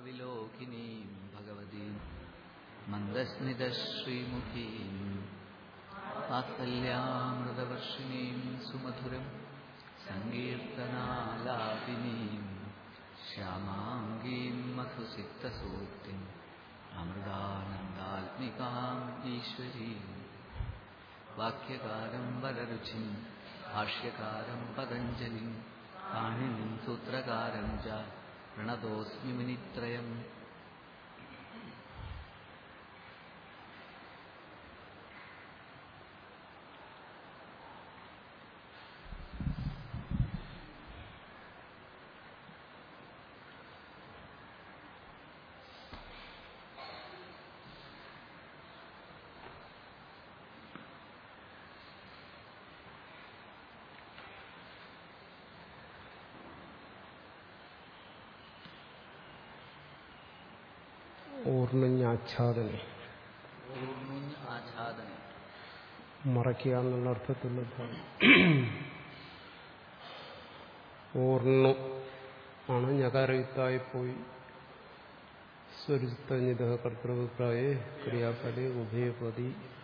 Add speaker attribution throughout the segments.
Speaker 1: त्रिलोकिनीं भगवतीं मन्दस्मितश्रीमुखीं वात्सल्यामृतवर्षिणीं सुमधुरं सङ्कीर्तनालापिनीं श्यामाङ्गीं मधुसिक्तसूक्तिम् अमृतानन्दात्मिकाम् ईश्वरीम् वाक्यकारं वररुचिं भाष्यकारं पतञ्जलिं पाणिनिं सूत्रकारं च प्रणतोऽस्मि मुनित्रयम्
Speaker 2: ഊർണഞ്ഞാച്ഛാദന
Speaker 1: ഊർണുഞ്ഞ് ആച്ഛാദനം
Speaker 2: മറയ്ക്കുക എന്നുള്ള അർത്ഥത്തിലുള്ളതാണ് ഊർണു ആണ് ഞകാരയുക്തായി പോയി സ്വരുത്തഞ്ഞിത കർത്തൃഭിപ്രായ ക്രിയാപതി ഉഭയപതി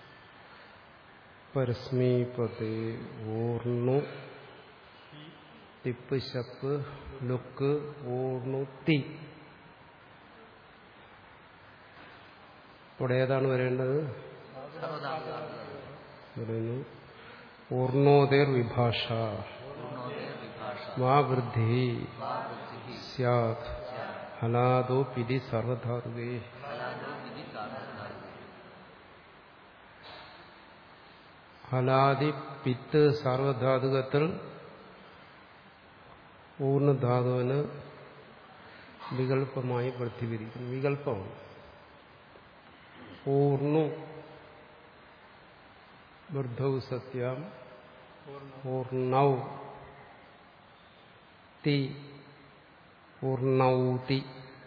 Speaker 2: പരസ്മീപതി ഊർണു തിപ്പ് ശപ്പ് ലുക്ക് ഊർണു തി ഇവിടെ ഏതാണ് വരേണ്ടത് പറയുന്നു ഊർണോദയർ വിഭാഷ വാ വൃദ്ധി സ്യാത് ഹലാദോ പിരി സർവധാതുകേ ഹലാദി പിത്ത് സാർവധാതുകത്തിൽ ഊർണധാതുവിന് വികല്പമായി വർദ്ധിപ്പിരിക്കുന്നു വികല്പമാണ് ഊർണു വൃദ്ധൗ സത്യം ഊർണൗ തി ഊർണൗതി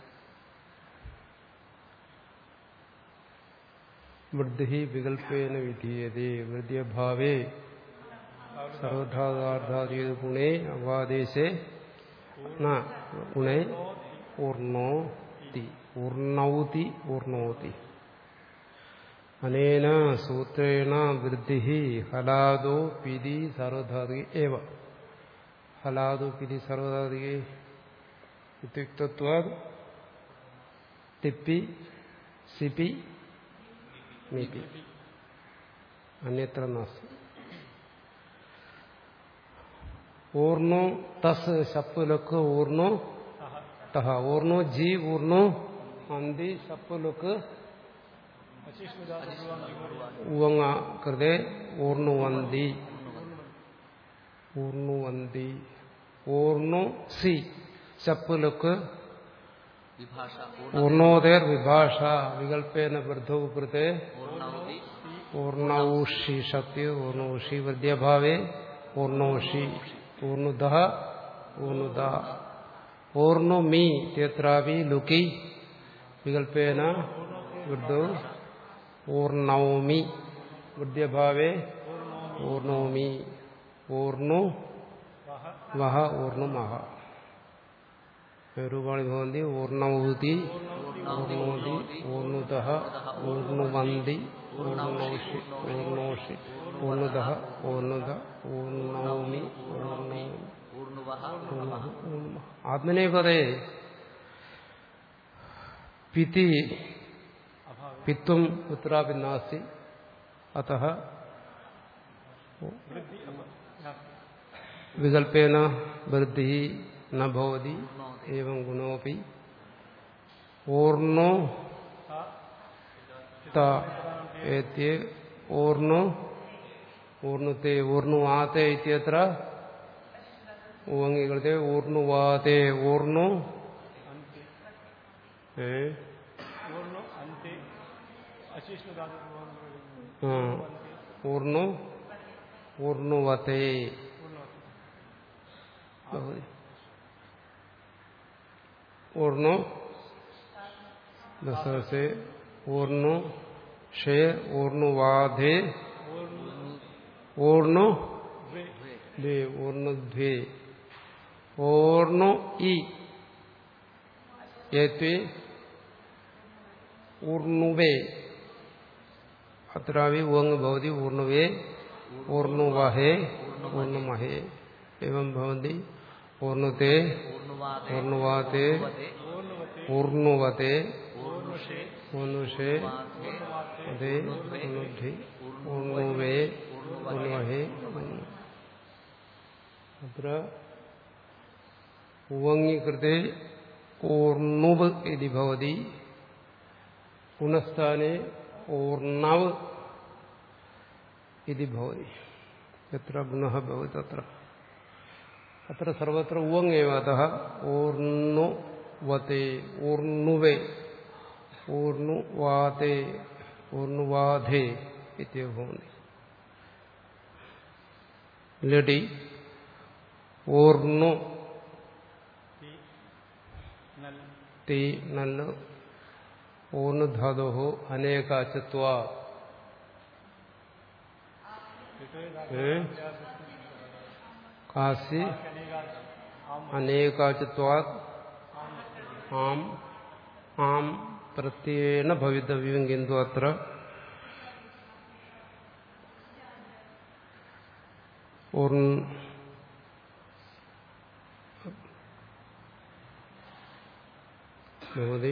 Speaker 2: വൃദ്ധി വികൽപ്പേന വിധീയതേ വൃദ്ധ്യഭാവേ സർവധാതാർത്ഥാദിയത് ഗുണേ അവാദേശേ ന ഗുണേ ഊർണോതി ഊർണൗതി ഊർണോതി അനേന സൂത്രേണ വൃദ്ധി ഹലാദോ പിരി സർവധാതുകെ ഏവ ഹലാദോ പിരി സർവധാതുകെ ഇത്യുക്തത്വാ തിപ്പി സിപി മിപി അന്യത്ര നാസ്തി ഊർണോ തസ് ശപ്പുലക്ക് ഊർണോ തഹ ഊർണോ ജി ഊർണോ അന്തി ശപ്പുലക്ക് ഉവങ്ങ കൃതേ ഊർണുവന്തി ഊർണുവന്തി ഊർണു സി ശപ്പുലക്ക്
Speaker 1: വിഭാഷ
Speaker 2: ഊർണോദയർ വിഭാഷ വികൽപ്പേന വൃദ്ധൗ കൃതേ
Speaker 1: ഊർണൗതി
Speaker 2: ഊർണൌഷി ശക്തി ഊർണൌഷി വൃദ്ധ്യഭാവേ ഊർണോഷി ഊർണുദ ഊർണുദ ഊർണുമി തേത്രാവി ലുക്കി വികൽപ്പേന വൃദ്ധൗ ഊർണൗമി വൃദ്ധ്യഭാവേ ഊർണോമി ഊർണു വഹ ഊർണുമഹ രൂപാണി ഭവന്തി ഊർണൗതി ഊർണോതി ഊർണുത ഊർണുവന്തി ഊർണോഷി ഊർണോഷി ഊർണുത ഊർണുത ഊർണൗമി ഊർണൗമി
Speaker 1: ഊർണുവഹ
Speaker 2: ആത്മനേപദേ പിതി പിത്വം കുത്രാപി നാസ്തി അത വികൽപ്പേന വൃദ്ധി ന ഭവതി ഏവം ഗുണോപി ഊർണോ തേ ഊർണോ ഊർണുത്തെ ഊർണുവാത്തെ ഇത്യത്ര ഊങ്ങികളുടെ ഊർണുവാതെ ഊർണു ഏ ആ ഊർണു ഊർണുവത്തെ ഊർണു ദശേ ഊർണു ഷേ ഊർണുവാധേ ഊർണു ദ്വേ ഊർണുദ്വേ ഓർണു ഇ ഏത്വേ ഊർണുവേ അത്രാവി ഉവങ് ഭവതി ഊർണുവേ ഊർണുവഹേ ഊർണുമഹേ എവം ഭവന്തി ഊർണുതേ
Speaker 1: ഊർണുവാദേ
Speaker 2: ഊർണുവാതേ
Speaker 1: ഊർണുവതേ
Speaker 2: ഊർണുവതേ
Speaker 1: ഊർണുഷേ
Speaker 2: ഊർണുഷേ
Speaker 1: വാധേ
Speaker 2: അതേ ഊർണുദ്ധി ഊർണുവേ ഊർണുവഹേ ഊർണു അത്ര ഉവങ്ങീകൃതേ ഊർണുവ് ഇതി ഭവതി ഗുണസ്ഥാനെ ഊർണവ് ഇതി ഭവതി എത്ര ഗുണ ഭവതി തത്ര അത്ര സർവത്ര ഉവങ്ങേവ അത ഊർണുവതേ ഊർണുവേ ഊർണുവാതേ ഊർണുവാധേ ഇത്യവ ഭവന്തി ലഡി ഊർണു തീ നല്ല ഊർണുധാതോ അനേകാചത്വ കാസി അനേകാചത്വാ ആം ആം പ്രത്യേന ഭവിതവ്യം കിന്തു അത്ര ഊർണ ഭവതി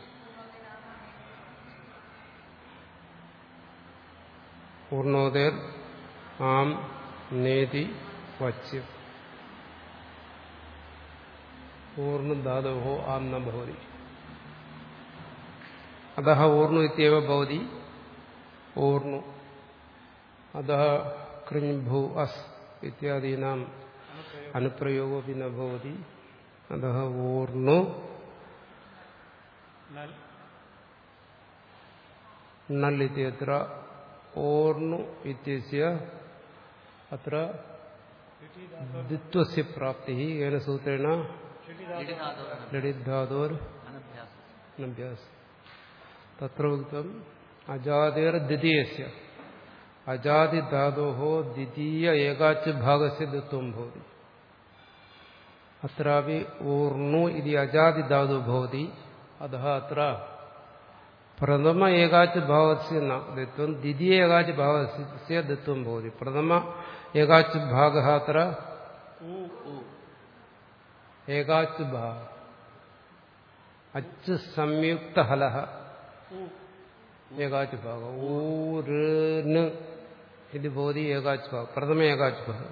Speaker 2: പൂർണോദയർ ആം നേതി വച്യം പൂർണ്ണധാതോ ആം ന ഭവതി അത ഊർണു ഇത്യവ ഭവതി ഊർണു അത കൃഞ്ഞ് ഭൂ അസ് ഇത്യാദീനാം അനുപ്രയോഗമപി ന ഭവതി അത ഊർണു നൽ ഇത്യത്ര ഓർണു ഇത്യസ്യ അത്ര ദ്വിത്വസ്യ പ്രാപ്തി ഏന സൂത്രേണ
Speaker 1: ഇടിധാതോ
Speaker 2: ലളിധാതോർ
Speaker 1: അനഭ്യാസം
Speaker 2: അഭ്യാസം തത്ര ഉക്തം അജാതിർ ദ്വിതീയസ്യ അജാതിധാതോ ദ്വിതീയ ഏകാച്ച് ഭാഗസ്യ ദ്വിത്വം ഭവതി അത്രാപി ഊർണു ഇതി അജാതിധാതു ഭവതി അതः അത്ര പ്രഥമ ഏകാച്ച് ഭാവസ്യ ന ദ്വിത്വം ദ്വിതീയ ഏകാച്ച് ഭാവസ്യ ദ്വിത്വം ഭവതി പ്രഥമ ഏകാച്ച് ഭാഗः അത്ര
Speaker 1: ഊ
Speaker 2: ഏകാച്ച് ഭാഗ അച്ച് സംയുക്ത ഹലഃ ഏകാച്ച് ഭാഗ ഊര് ഇത് ഭവതി ഏകാച്ച് ഭാഗ പ്രഥമ ഏകാച്ച് ഭാഗ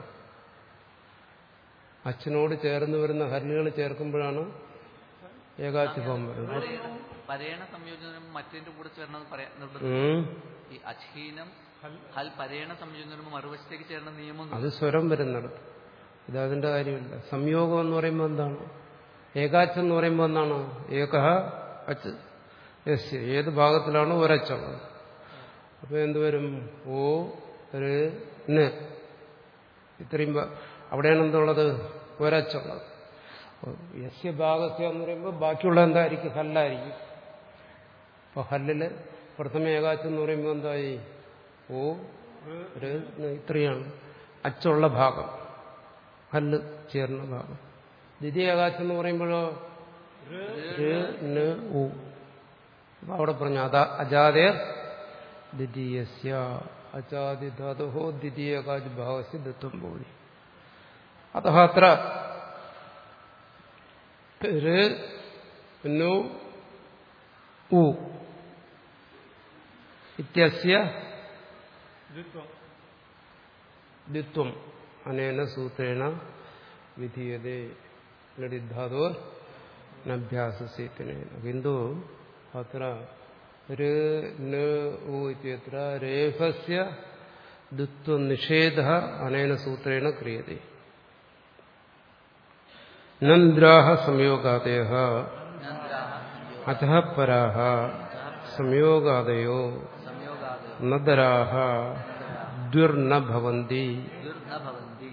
Speaker 2: അച്ഛനോട് ചേർന്ന് വരുന്ന ഹല്ലുകൾ ചേർക്കുമ്പോഴാണ് ഏകാച്ച് ഭാവം വരുന്നത്
Speaker 1: പരേണ- പരേണ സംയോജനം മറ്റേന്റെ കൂടെ ചേർന്നത് പറയാൻ നിർബന്ധം
Speaker 2: ഉം.
Speaker 1: ഈ അച്ഛീനം ഹൽ പരേണ സംയോജനം മറുവശത്തേക്ക് ചേർന്ന നിയമം
Speaker 2: അത് സ്വരം വരുന്നിടത്ത് ഇത് അതിന്റെ കാര്യമില്ല സംയോഗം എന്ന് പറയുമ്പോൾ എന്താണ് ഏകാച്ച് എന്ന് പറയുമ്പോൾ എന്താണ് ഏകഹ അച്ച് യസ്യ ഏത് ഭാഗത്തിലാണോ ഒരച്ചുള്ളത് അപ്പൊ എന്തുവരും ഓ ര് ന് ഇത്രയും ഭാ- അവിടെയാണ് എന്തുള്ളത് ഒരച്ചുള്ളത് അപ്പൊ യസ്യ ഭാഗസ്യ എന്ന് പറയുമ്പോൾ ബാക്കിയുള്ള എന്തായിരിക്കും ഹല്ലായിരിക്കും അപ്പൊ ഹല്ലില് പ്രഥമ ഏകാച്ചം എന്ന് പറയുമ്പോൾ എന്തായി ഓ ഒരു ഇത്രയാണ് അച്ചുള്ള ഭാഗം ഹല്ല് ചേർന്ന ഭാഗം ദ്വിതീയ ഏകാച്ചം എന്ന് പറയുമ്പോഴോ ര്, ന്, ഉ. അപ്പൊ അവിടെ പറഞ്ഞു അതാ അജാതേർ ദ്വിതീയസ്യ അജാതിധാതോ ദ്വിതീയകാജ് ഭാവസ്യ ദത്വം ഭൂതി അത അത്ര ര്, നു, ഉ ഇത്യസ്യ ദ്വിത്വം അനേന സൂത്രേണ വിധീയതേ ലളിധാതോ നഭ്യാസസ്യത്തിനേന കിന്തു അത്ര ര് ന ഉ ഇത്യത്ര രേഫസ്യ ദ്വിത്വനിഷേധ അനേന സൂത്രേണ ക്രിയത്തെ നന്ദ്രാഹ സംയോഗാദയ
Speaker 1: നന്ദ്രാഹ സംയോഗ
Speaker 2: അധ പരാഹ സംയോഗാദയോ
Speaker 1: സംയോഗാദയോ
Speaker 2: നദരാഹ ദ്വിർന ഭവന്തി
Speaker 1: ദുർന ഭവന്തി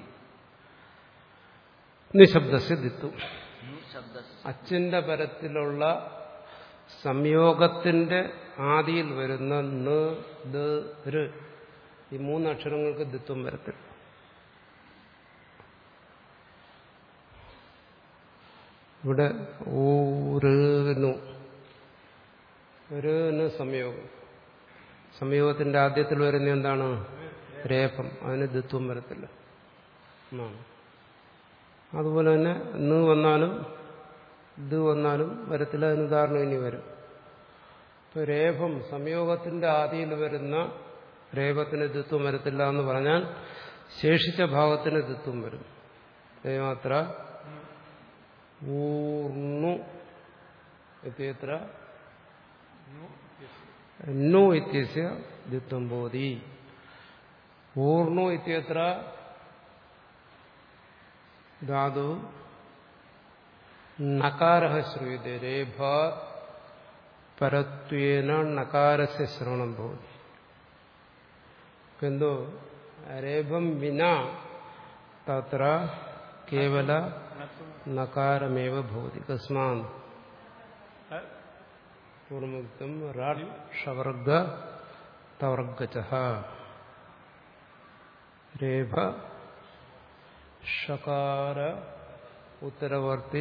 Speaker 2: നിശബ്ദസ്യ ദിത്തു
Speaker 1: നു ശബ്ദസ്
Speaker 2: അച്ചിന്റെ പരത്തിലുള്ള സംയോഗത്തിന്റെ ആദിയിൽ വരുന്ന ന ദ ര് ഈ മൂന്ന് അക്ഷരങ്ങൾക്ക് ദിത്വം വരത്തില്ല ഇവിടെ ഊരുന്നു ഒരു സംയോഗം സംയോഗത്തിന്റെ ആദ്യത്തിൽ വരുന്ന എന്താണ് രേഫം അതിന് ദിത്വം വരത്തില്ല എന്നാണ് അതുപോലെ തന്നെ ഇന്ന് വന്നാലും ഇത് വന്നാലും വരത്തില്ല അതിന് ഉദാഹരണം ഇനി വരും ഇപ്പൊ രേഫം സംയോഗത്തിന്റെ ആദിയിൽ വരുന്ന രേഫത്തിന് ദിത്വം വരത്തില്ല എന്ന് പറഞ്ഞാൽ ശേഷിച്ച ഭാഗത്തിന് ദിത്വം വരും മാത്ര ഊർണു ഇത്യത്ര നു ഇത്യസ്യ ദിത്വം ബോധി ഊർണു ഇത്യത്ര ധാതു നകാര ശ്രൂയത്തെ രേഭ പരത്വേന നകാരസ്യ ശ്രവണം ഭവതി കിന്തു രേഭം വിന തത്ര കേവല നകാരമേവ ഭവതി കസ്മാൻ പൂർവമുക്തം റാഡ് ഷവർഗ തവർഗച രേഭ ഷകാര ഉത്തരവർത്തി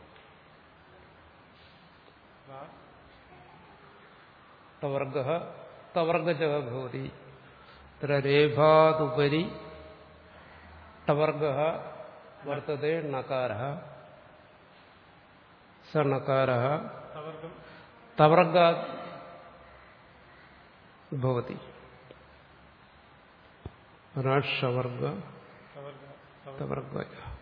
Speaker 2: തവർഗ തവർഗച ഭവതി തത്ര രേഭാതുപരി ടവർഗ വർത്തത്തെ നകാര സ നകാര തവർഗ ഭവതി രാഷവർഗ തവർഗ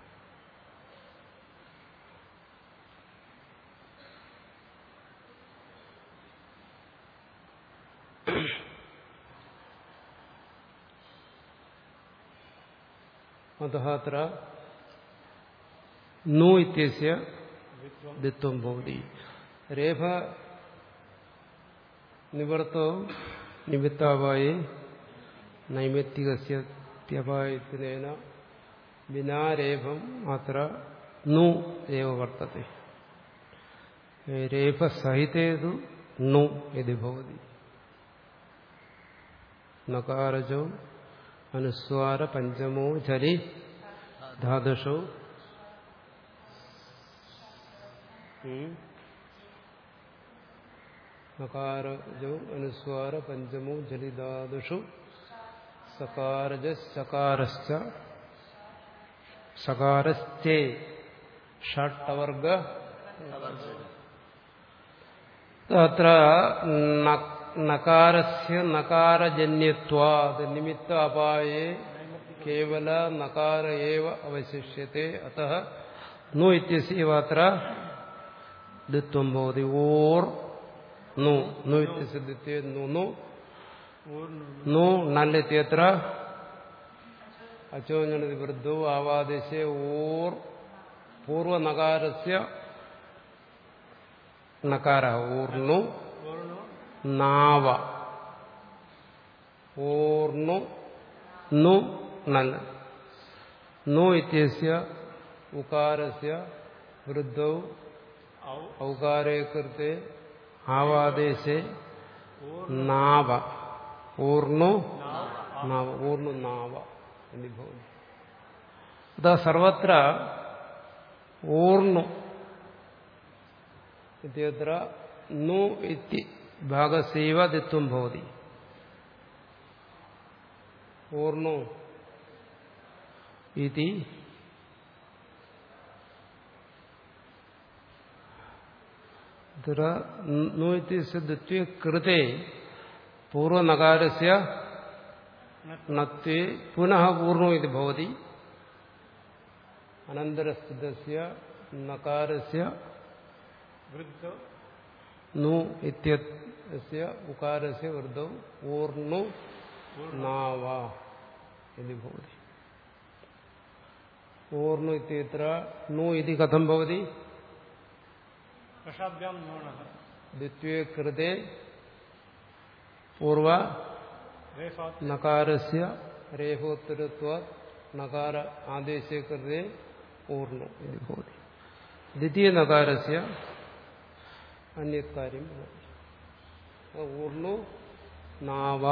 Speaker 2: अतः अत्र नु इत्यस्य दित्वं भवति रेफ निवर्तो निमित्तापाये नैमित्तिकस्यत्यपायत्वेन विना रेफम् अत्र नु एव वर्तते रेफसहिते तु नु यदि भवति नकारजौ അനുസ്വാര പഞ്ചമോ ചരി ധാതുഷു നകാരജോ അനുസ്വാര പഞ്ചമോ ജലിധാതുഷു സകാരജ സകാരശ്ച സകാരശ്ചേ ഷട്ടവർഗ തത്ര നകാരസ്യ നകാരജന്യത്വാത് നിമിത്ത അപായേ കേവല നകാര ഏവ അവശിഷ്യത്തെ അത നു ഇത്യസ്യത്ര ദിത്വം ഭവതി ഓർ നു നു ഇത്യസ്യ ദിത്വേ നു നു നു നല്ലിത്യത്ര അച്ചോഞ്ഞണതി വൃദ്ധോ ആവാദേശേ ഓർ പൂർവനകാരസ്യ നകാര ഊർണു നാവ ഓർണു നു നൽ നു ഇത്യസ്യ ഉകാരസ്യ വൃദ്ധൗ ഔകാരേ കൃത്തെ ആവാദേശേ നാവ ഊർണു നാവ ഊർണു നാവ എന്നിഭവതി അതാ സർവത്ര ഊർണു ഇത്യത്ര നു ഇത്തി ഭാഗസേവ ദിത്വം ഭവതി ഊർണു ഇതി നു ഇത്യസ്യ ദിത്വേ കൃതേ പൂർവനകാരസ്യ നത്വേ പുനഃ പൂർണ്ണോ ഇത് ഭവതി അനന്തരസ്ഥിതസ്യ നകാരസ്യ നു ഇത്യസ്യ ഉകാരസ്യ വൃദ്ധൗ ഊർണു നാവ ഇതി ഭവതി ഊർണു ഇത്യത്ര നു ഇതി കഥം ഭവതി
Speaker 3: കഷാഭ്യാം നോണഃ
Speaker 2: ദ്വിത്വേ കൃതേ പൂർവ
Speaker 3: രേഫാത്
Speaker 2: നകാരസ്യ രേഹോത്തരത്വ നകാര ആദേശേ കൃതേ ഊർണു ഇതി ഭവതി ദ്വിതീയ നകാരസ്യ അന്യത് കാര്യം ഭവതി ഊർണു നാവ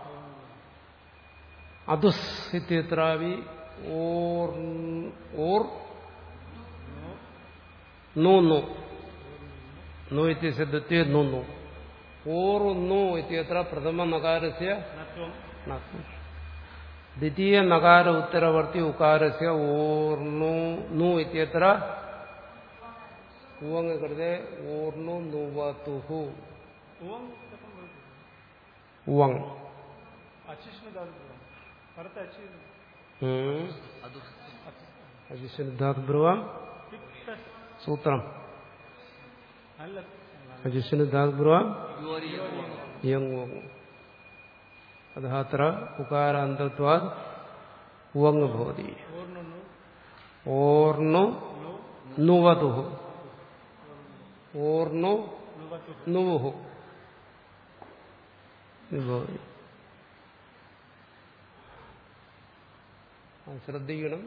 Speaker 2: അതുസ് ഇത്യത്രാവി ഓർ ഓർ നു നു നു ഇത്യസ്യ ദ്വിതീയ നു നു ഓർന്നു ഇത്യത്ര പ്രഥമ നകാരസ്യ
Speaker 3: नत्वं
Speaker 2: നത്വം. ദ്വിതീയ നകാര ഉത്തരവർത്തി ഉകാരസ്യ ഓർണു നു ഇത്യത്ര ഉവങ് കൃതേ ഓർണു നുവതുഹു
Speaker 3: उवं कथं भवति
Speaker 2: ഉവങ്
Speaker 3: अचिष्णुधातुः परत अचि
Speaker 2: ഉം.
Speaker 1: അത്
Speaker 2: അജിശ്വനുദ്ധാത് ബ്രുവാം
Speaker 3: तिक्तस्
Speaker 2: സൂത്രം
Speaker 3: अल्ल
Speaker 2: അജിശ്വനുദ്ധാത് ബ്രുവാം
Speaker 1: യോരി
Speaker 2: യങ് ഉവങ് അത്ര ഉകാരാന്തത്വാത് ഉവങ് ഭവതി
Speaker 3: ओर्नु
Speaker 2: ഓർണു
Speaker 3: नु
Speaker 2: നുവതുഹു ഓർണു
Speaker 3: नुवतुः
Speaker 2: നുവുഹു ഇത് ഭവതി അത് ശ്രദ്ധിക്കണം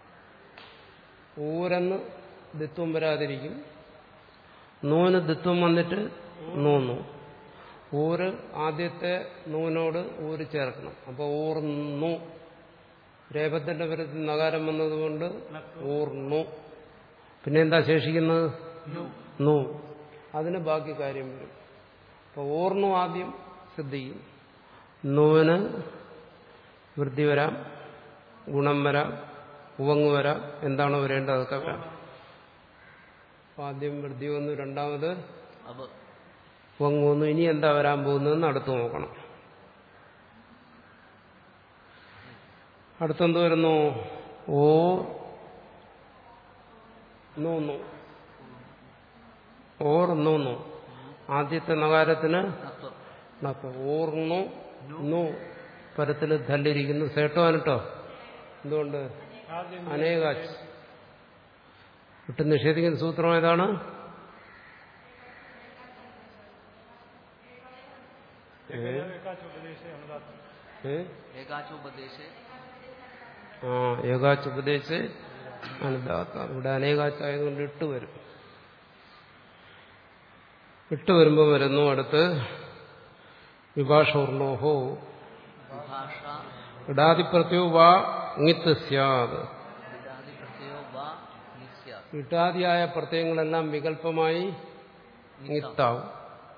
Speaker 2: ഊരെന്ന് ദിത്വം വരാതിരിക്കും നൂന് ദിത്വം വന്നിട്ട് നൂന്നു ഊര് ആദ്യത്തെ നൂനോട് ഊര് ചേർക്കണം അപ്പോൾ ഊർന്നു രേപത്തിന്റെ പരത്തിൽ നഗാരം വന്നതുകൊണ്ട് ഊർന്നു പിന്നെ എന്താ ശേഷിക്കുന്നത് നു അതിന് ബാക്കി കാര്യം വരും അപ്പൊ ഓർന്നു ആദ്യം ശ്രദ്ധിക്കും നൂന് വൃദ്ധി വരാം ഗുണം വരാം ഉവങ്ങ് വരാം എന്താണോ വരേണ്ടത് അതൊക്കെ വരാം അപ്പൊ ആദ്യം വൃദ്ധി വന്നു രണ്ടാമത്
Speaker 1: അബ്
Speaker 2: ഉവങ്ങ് വന്നു ഇനി എന്താ വരാൻ പോകുന്നതെന്ന് അടുത്ത് നോക്കണം അടുത്തെന്ത് വരുന്നു ഓ നൂന്നു ഓർ നൂന്നു ആദ്യത്തെ നഗാരത്തിന്
Speaker 1: നത്വം
Speaker 2: നക്ക് ഓർന്നു നു പരത്തിൽ ധല്ലിരിക്കുന്നു സേട്ടോനട്ടോ എന്തുകൊണ്ട്
Speaker 3: आद्यं
Speaker 2: അനേകാച്ച് വിട്ട് നിഷേധിക്കുന്ന സൂത്രം ഏതാണ്
Speaker 3: एकाचोपदेशे अनुदातः
Speaker 2: ഏ?
Speaker 1: ഏകാച്ചോപദേശേ
Speaker 2: ആ ഏകാച്ച് ഉപദേശിച്ച് അനുദാത്ത ഇവിടെ അനേകാച്ചായതുകൊണ്ട് ഇട്ട് വരും ഇട്ട് വരുമ്പോൾ വരുന്നു അടുത്ത് വിഭാഷോർണോഹോ
Speaker 1: വിഭാഷ
Speaker 2: ഇടാതിപ്രത്യോ വാ ഇങ്ങിത്ത് സ്യാത്
Speaker 1: വിടാതി പ്രത്യയോ വാ നിസ്യ
Speaker 2: ഇട്ടാദിയായ പ്രത്യയങ്ങളെല്ലാം വികല്പമായി ഇങ്ങിത്താവും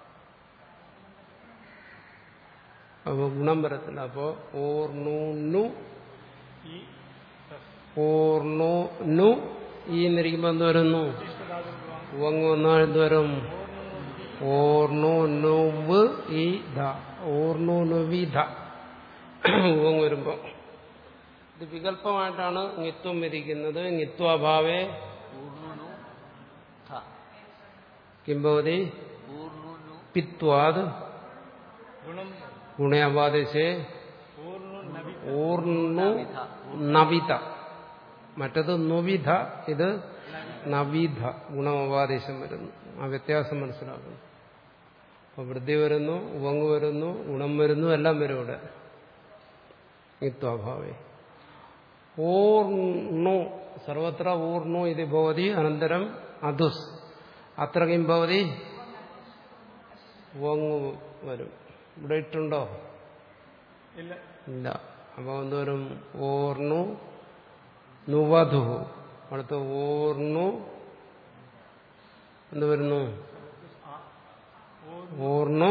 Speaker 2: അപ്പോ ഗുണം വരത്തില്ല അപ്പോ ഓർണു
Speaker 3: ई तस्
Speaker 2: ഓർണു നു ഈ എന്നിരിക്കുമ്പോ എന്ത് വരുന്നു
Speaker 3: इष्टधातुः
Speaker 2: ഉവങ്ങ് വന്നാൽ എന്ത് വരും ഓർണു നുവ് ഈ ധ ഓർണു നുവിധ ഉവങ്ങ് വരുമ്പോ ഇത് വികല്പമായിട്ടാണ് നിത്വം വിധിക്കുന്നത് നിത്വാഭാവേ
Speaker 1: ഊർണുനു ധ
Speaker 2: കിംഭവതി
Speaker 1: ഊർണുനു
Speaker 2: പിത്വാത്
Speaker 3: गुणं
Speaker 2: ഗുണയവാദേശേ
Speaker 3: पूर्णो नवि
Speaker 2: ഊർണു നവിത മറ്റത് നുവിധ ഇത് നവിധ ഗുണമവാദേശം വരുന്നു ആ വ്യത്യാസം മനസ്സിലാക്കുന്നു അപ്പൊ വൃദ്ധി വരുന്നു ഉവങ്ങ് വരുന്നു ഗുണം വരുന്നു എല്ലാം വരും ഇവിടെ നിത്വാഭാവേ ഊർണു സർവത്ര ഊർണു ഇത് ഭവതി അനന്തരം അധുസ് അത്ര കിം ഭവതി ഉവങ്ങ് വരും ഇവിടെ ഇട്ടുണ്ടോ
Speaker 3: इल्ल
Speaker 2: ഇല്ല അപ്പൊ എന്തോരും ഓർണു നുവധു അടുത്ത ഓർണു എന്ത് വരുന്നു ഓർണു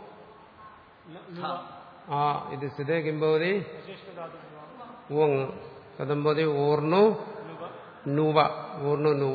Speaker 2: ആ ഇത് സ്ഥിതേ കിംഭവതി
Speaker 3: विशिष्टधातुः
Speaker 2: ഉവങ് കഥമ്പതി ഓർണു നുവ ഓർണു നുവ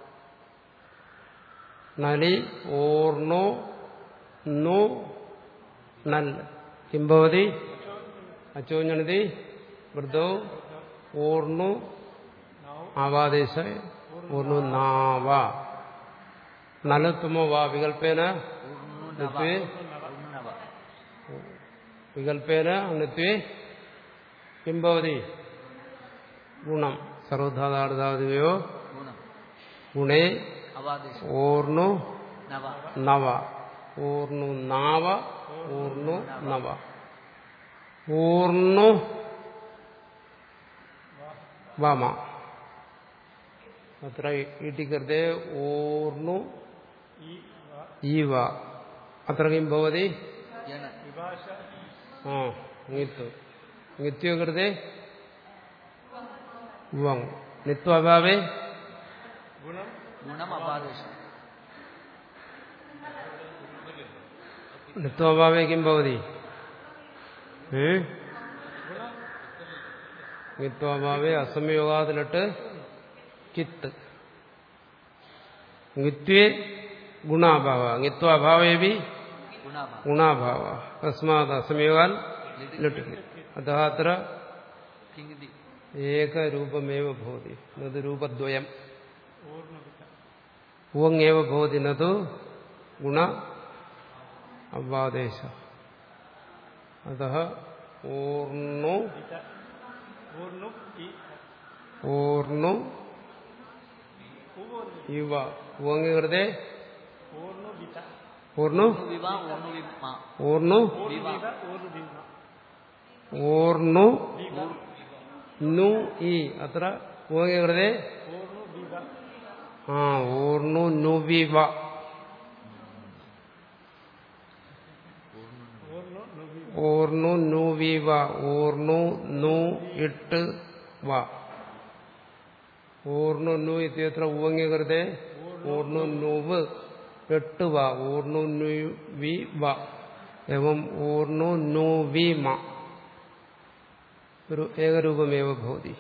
Speaker 2: നലി ഓർണു നു നൽ കിംഭവതി അച്ചോഞ്ഞണതി വൃദ്ധൗ ഓർണു ആവാദേശ ഓർണു നാവ നലത്തുമോ വാ വികൽപ്പേന നിത്വേ
Speaker 1: ഊർണുനവ
Speaker 2: വികൽപ്പേന നിത്വേ കിംഭവതി ഗുണം സർവധാതാടുതാദിവയോ
Speaker 1: ഗുണം
Speaker 2: ഗുണേ
Speaker 1: അവാദേശ
Speaker 2: ഓർണു
Speaker 1: നവ
Speaker 2: നവ ഊർണു നാവ ഊർണു നവ ഊർണു വാമ അത്ര ഇട്ടിക്കൃതേ ഊർണു ഈവ അത്ര കിം ഭവതി
Speaker 1: യണ
Speaker 3: विभाष
Speaker 2: ആ നിത്തു നിത്യോ കൃതേ വങ് നിത്വാഭാവേ
Speaker 3: गुणं
Speaker 1: ഗുണം അവാദേശ
Speaker 2: ഋത്വഭാവേ കിം ഭവതി ഏ ങ്ങിത്വാഭാവേ അസംയോഗാതിലിട്ട് കിത്ത് ങ്ങിത്വേ ഗുണാഭാവ ങ്ങിത്വാഭാവേവി
Speaker 1: ഗുണാഭാവ
Speaker 2: ഗുണാഭാവ തസ്മാത് അസംയോഗാൽ ലിട്ട് കിത്ത് അതः അത്ര
Speaker 1: കിങ്ങിതി
Speaker 2: ഏകരൂപമേവ ഭവതി നത് രൂപദ്വയം
Speaker 3: ഊർണ്ണവിത്ത
Speaker 2: പൂവങ്ങേവ ഭവതി നതു ഗുണ അവാദേശ അത ഊർണു
Speaker 3: വിത്ത ഊർണ്ണു ഈ
Speaker 2: ഊർണു
Speaker 3: ഊർണ്ണു
Speaker 2: ഇവ പൂവങ്ങ കൃതേ
Speaker 3: ഊർണ്ണു വിത്ത
Speaker 2: ഊർണു
Speaker 1: വിവ ഊർണു വിമ
Speaker 2: ഊർണു
Speaker 3: ഊർണ്ണു വിവ ഊർണ്ണു ഭീമ
Speaker 2: ഊർണു
Speaker 3: വിവ
Speaker 2: നു ഈ അത്ര പൂവങ്ങ കൃതേ
Speaker 3: ഊർണ്ണു വിവ
Speaker 2: ആ ഊർണു നുവിവ
Speaker 3: ഊർണ്ണു നുവി
Speaker 2: ഊർണു നുവിവ ഊർണു നു ഇട്ട് വ ഊർണു നു ഇത്യത്ര ഉവങ്ങ കൃതേ ഊർണു നുവ് എട്ട് വ ഊർണു നു വി വ എവം ഊർണു നു വി മ ഒരു ഏകരൂപമേവ ഭവതി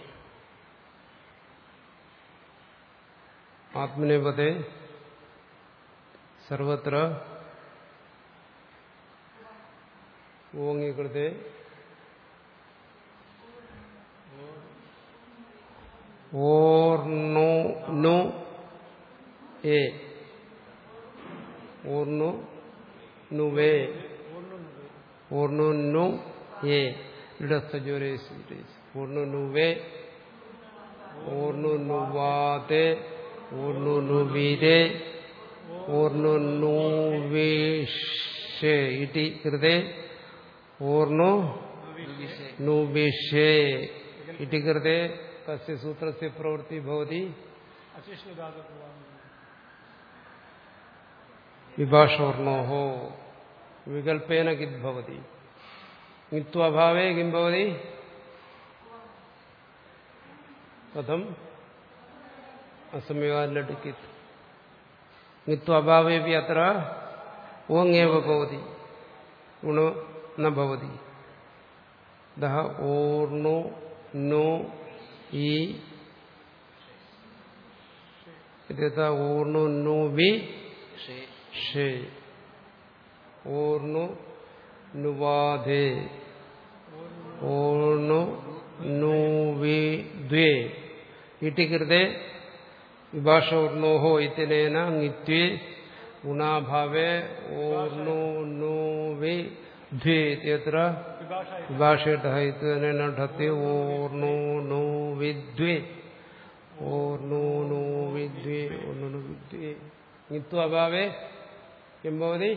Speaker 2: ആത്മനേപതേ സർവത്ര ഓങ്ങികൃതേ ഓർണു നു ഏ ഓർണു നുവേ ഓർണു നു ഏ ഇടസ്ഥജോരേസ് ഓർണു നുവേ ഓർണു നുവാതെ ഓർണു നുവീരേ ഓർണു നുവിഷേ ഇതി കൃതേ ഓർണു
Speaker 1: വിഷയ
Speaker 2: നുവിഷേ ഇതി കൃതേ കസ്യ സൂത്രസ്യ പ്രവൃത്തി ഭവതി
Speaker 3: അശിഷ്ണു ധാതു ഭവാമി
Speaker 2: വിഭാഷോർണോഹോ വികൽപ്പേന കിത് ഭവതി മിത്വഭാവേ കിം ഭവതി കഥം അസംയോഗാലട്ട് കിത് മിത്വഭാവേപി അത്ര ഓങ്ങേവ ഭവതി ഗുണോ ന ഭവതി ദഹ ഓർണോ നോ ഈ ഇത്യത ഓർണോ നോ വി
Speaker 1: ഷേ
Speaker 2: ഷേ ഓർണു നുവാധേ ഓർണു നുവി ദ്വേ ഇതി കൃതേ വിഭാഷോർണോഹോ ഇത്യനേന നിത്യേ ഗുണാഭാവേ ഓർണു നുവി ദ്വേ ഇത്യത്ര
Speaker 3: വിഭാഷ
Speaker 2: വിഭാഷേട്ട ഇത്യനേന ഠത്തെ ഓർണു നു വിദ്വേ ഓർണു നു വിദ്വേ ഓർണു നു വിദ്വേ നിത്വാഭാവേ കിം ഭവതി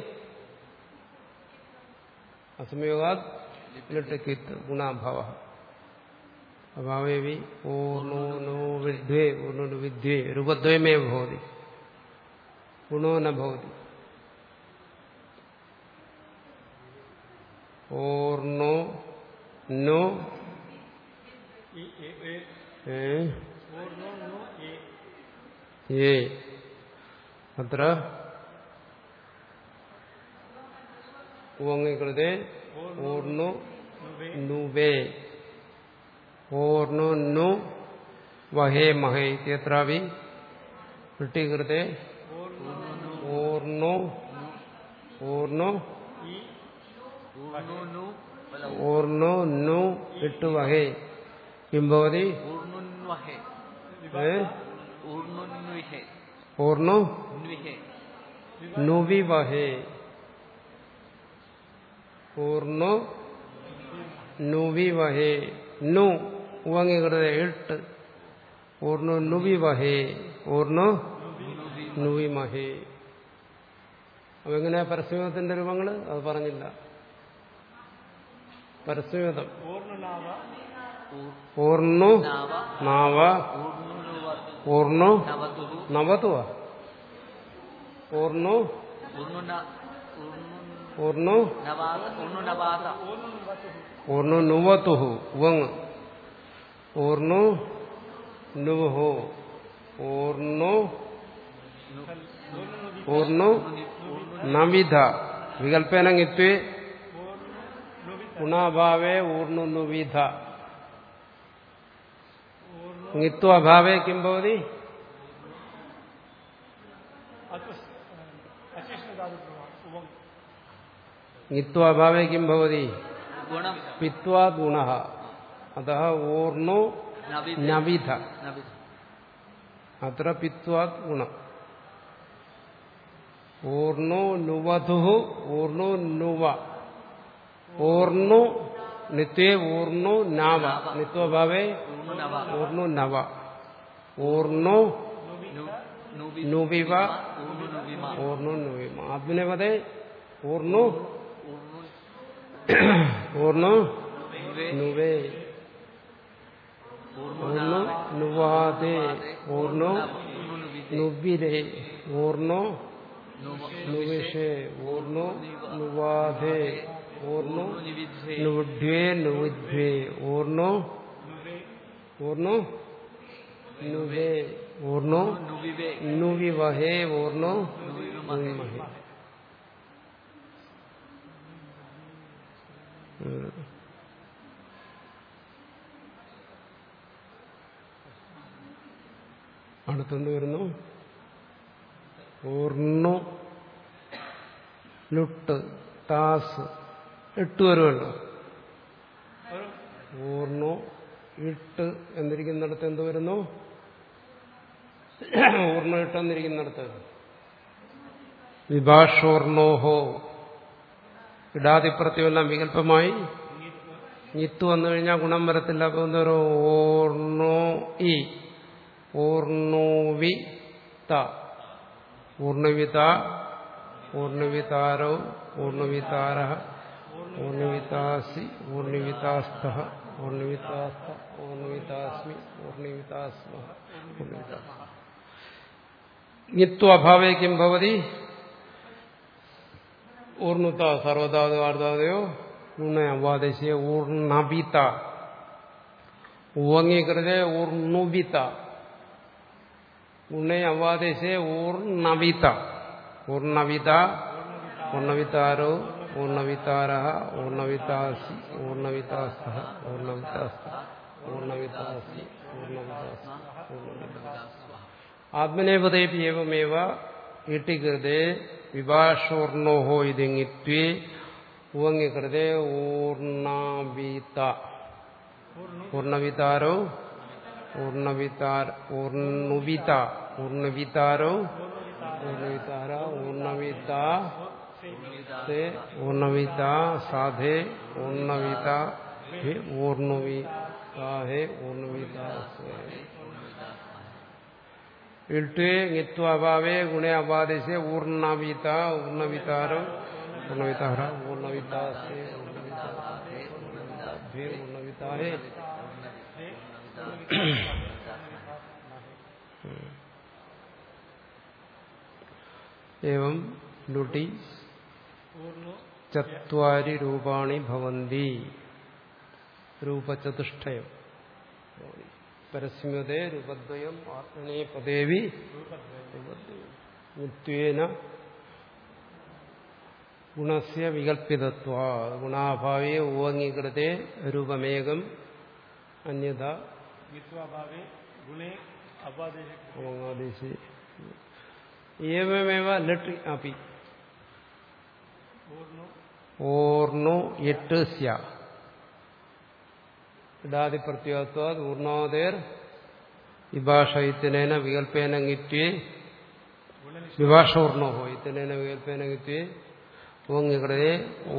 Speaker 2: അസംയോഗാത് ലിട്ടക്കിത്ത് ഗുണാഭാവ അഭാവേവി പൂർണ്ണോ നോ വിദ്വേ പൂർണ്ണോ വിദ്വേ രൂപദ്വയമേ ഭവതി ഗുണോ ന ഭവതി പൂർണ്ണോ നോ
Speaker 3: ഈ ഏ ഏ
Speaker 2: ഏ
Speaker 3: ഊർണ്ണു നു ഏ
Speaker 2: ഏ അത്ര ഉവങ്ങിക്കൃതേ ഊർണ്ണു
Speaker 3: നുവേ
Speaker 2: നുവേ ഓർണു നു വഹേ മഹേ ഇത്യത്രാവി വൃട്ടികൃതേ ഓർണു ഓർണു
Speaker 3: ഈ
Speaker 1: ഊർണു നു അല്ല
Speaker 2: ഓർണു നു ഇട്ടു വഹേ കിം ഭവതി
Speaker 1: ഊർണുന്വഹേ
Speaker 2: ഏ?
Speaker 1: ഊർണുന്വിഹേ
Speaker 2: ഓർണു
Speaker 1: ന്വിഹേ
Speaker 2: നുവി വഹേ ഓർണു നുവി വഹേ നു ഉവങ്ങികൃത എട്ട് ഓർണു നുവി വഹേ ഓർണു നുവി മഹേ അപ്പൊ എങ്ങനെയാ പരസ്യയോഗത്തിന്റെ രൂപങ്ങള് അത് പറഞ്ഞില്ല പരസ്യയോഗം
Speaker 3: ഊർണ്ണു നാവ
Speaker 2: ഓർണു
Speaker 1: നാവ
Speaker 2: നാവ
Speaker 1: ഊർണുനുവ
Speaker 2: ഓർണു
Speaker 1: നവതുഹു
Speaker 2: നവതുവ ഓർണു
Speaker 1: ഊർണുന ഊർണു
Speaker 2: ഓർണു
Speaker 1: നവാത ഊർണുനവാത
Speaker 2: ഓർണു നുവതുഹു വങ് ഓർണു നുവഹു ഓർണു ഓർണു നവിധ വികല്പേന ങ്ങിത്വേ ഗുണാഭാവേ ഊർണുന്നുവിധ ങ്ങിത്വാഭാവേ കിം ഭവതി
Speaker 3: अचिष्णुधातुप्रमाण उवम्
Speaker 2: ങ്ങിത്വാഭാവേ കിം ഭവതി
Speaker 1: ഗുണം
Speaker 2: പിത്വാ ഗുണ അത ഊർണു
Speaker 1: നവി
Speaker 2: നവിധ
Speaker 1: നവി
Speaker 2: അത്ര പിത്വാത് ഗുണം ഊർണു നുവധു ഊർണു നുവ ഊർണു നിത്വേ ഊർണു നാവ നിത്വഭാവേ
Speaker 1: ഊർണ്ണു നവ
Speaker 2: ഊർണു നവ ഊർണു
Speaker 1: നു- നുവി
Speaker 2: നുവിവ
Speaker 1: ഊർണ്ണു നുവിമ
Speaker 2: ഊർണു നുവിമ ആത്മനേപദേ ഊർണു
Speaker 1: ഊർണ്ണു
Speaker 2: ഊർണു
Speaker 1: നുവേ
Speaker 2: നുവേ
Speaker 1: ഊർണ്ണു
Speaker 2: ഊർണു
Speaker 1: നാവേ
Speaker 2: നുവാദേ ഊർണു
Speaker 1: ഊർണ്ണു നുവിതേ
Speaker 2: നുബിരേ ഊർണു
Speaker 1: നുവ
Speaker 2: നുവിഷേ ഊർണു നുവാധേ ഊർണു
Speaker 1: ഊർണ്ണു നിവിദ്ധേ
Speaker 2: നുഡ്വേ നുവിദ്വേ ഊർണു ഊർണു നുവേ ഊർണു
Speaker 1: നുവിവേ
Speaker 2: നുവിവഹേ ഊർണു
Speaker 1: നുവിമഹേ
Speaker 2: നുവിമഹേ ഉം. അടുത്തെന്ത് വരുന്നു ഊർണു ലുട്ട് താസ് എട്ട് വരുമല്ലോ ഊർണു ഇട്ട് എന്നിരിക്കുന്നിടത്ത് എന്ത് വരുന്നു ഊർണ ഇട്ട് എന്നിരിക്കുന്നിടത്ത് വിഭാഷോർണോഹോ ഇടാതിപ്രത്യമെല്ലാം വികല്പമായി ഞിത്ത് വന്നു കഴിഞ്ഞാൽ ഗുണം വരത്തില്ല അപ്പൊ എന്താ പറയുക ഓർണോ ഇ ഊർണോവി ത ഊർണവിത ഊർണവിതാരോ ഊർണവിതാര ഊർണവിതാസി ഊർണവിതാസ്ത ഊർണവിതാസ്ത ഊർണവിതാസ്മി ഊർണവിതാസ്മ ഊർണവിതാസ്മ നിത്വാഭാവേ കിം ഭവതി ഊർണുത സർവധാതു ആർദ്ധാതയോ ഊർണയവാദേശിയ ഊർണവിത ഊവങ്ങീകൃതേ ഊർണുവിത ഉണ്ണേ അവാദേശേ ഊർണവിത ഊർണവിത ഊർണവിതാരോ ഊർണവിതാര ഊർണവിതാസി ഊർണവിതാസ്ത ഊർണവിതാസ്ത ഊർണവിതാസി ഊർണവിതാസ ഊർണവിതാസ്ത ആത്മനേപതേപി ഏവമേവ ഈട്ടികൃതേ വിഭാഷോർണോഹോ ഇതിങ്ങിത്വേ ഊവങ്ങികൃതേ ഊർണവിത ഊർണവിതാരോ ഊർണവിതാര ഊർണുവിത ഊർണവിതാരോ ഊർണവിതാര ഊർണവിത സേ ഊർണവിത സാധേ ഊർണവിത ഹേ ഊർണവിതാഹേ ഊർണവിത ഇൽട്വേ ങ്ങിത്വാഭാവേ ഗുണേ അപാദേശേ ഊർണവിത ഊർണവിതാരോ ഊർണവിതാര ഊർണവിതാസേ ഊർണവിതാസേ ഊർണവിതാഭ്യേ ഊർണവിതാഹേ एवं ലുട്ടി ചത്വാരി രൂപാണി ഭവന്തി രൂപചതുഷ്ടയം പരസ്മ്യതേ രൂപദ്വയം ആത്മനേ പദേവി നിത്യേന ഗുണസ്യ വികൽപ്പിതത്വ ഗുണാഭാവേ ഊവങ്ങീകൃതേ രൂപമേകം അന്യത
Speaker 3: मित्वाभावे गुणे अपादेशे
Speaker 2: ഓങ്ങാദേശി ഏവമേവ ലട്ട് അപ്പി
Speaker 3: पूर्णो
Speaker 2: ഓർണോ എട്ട് സ്യ ഇടാതിപ്രത്യാത്വാത് ഊർണോദേർ വിഭാഷ ഇത്തനേന വികൽപ്പേന ഗിത്വേ വിഭാഷ ഊർണോഹോ ഇത്തനേന വികൽപ്പേന ഗിത്വേ ഓങ്ങികടേ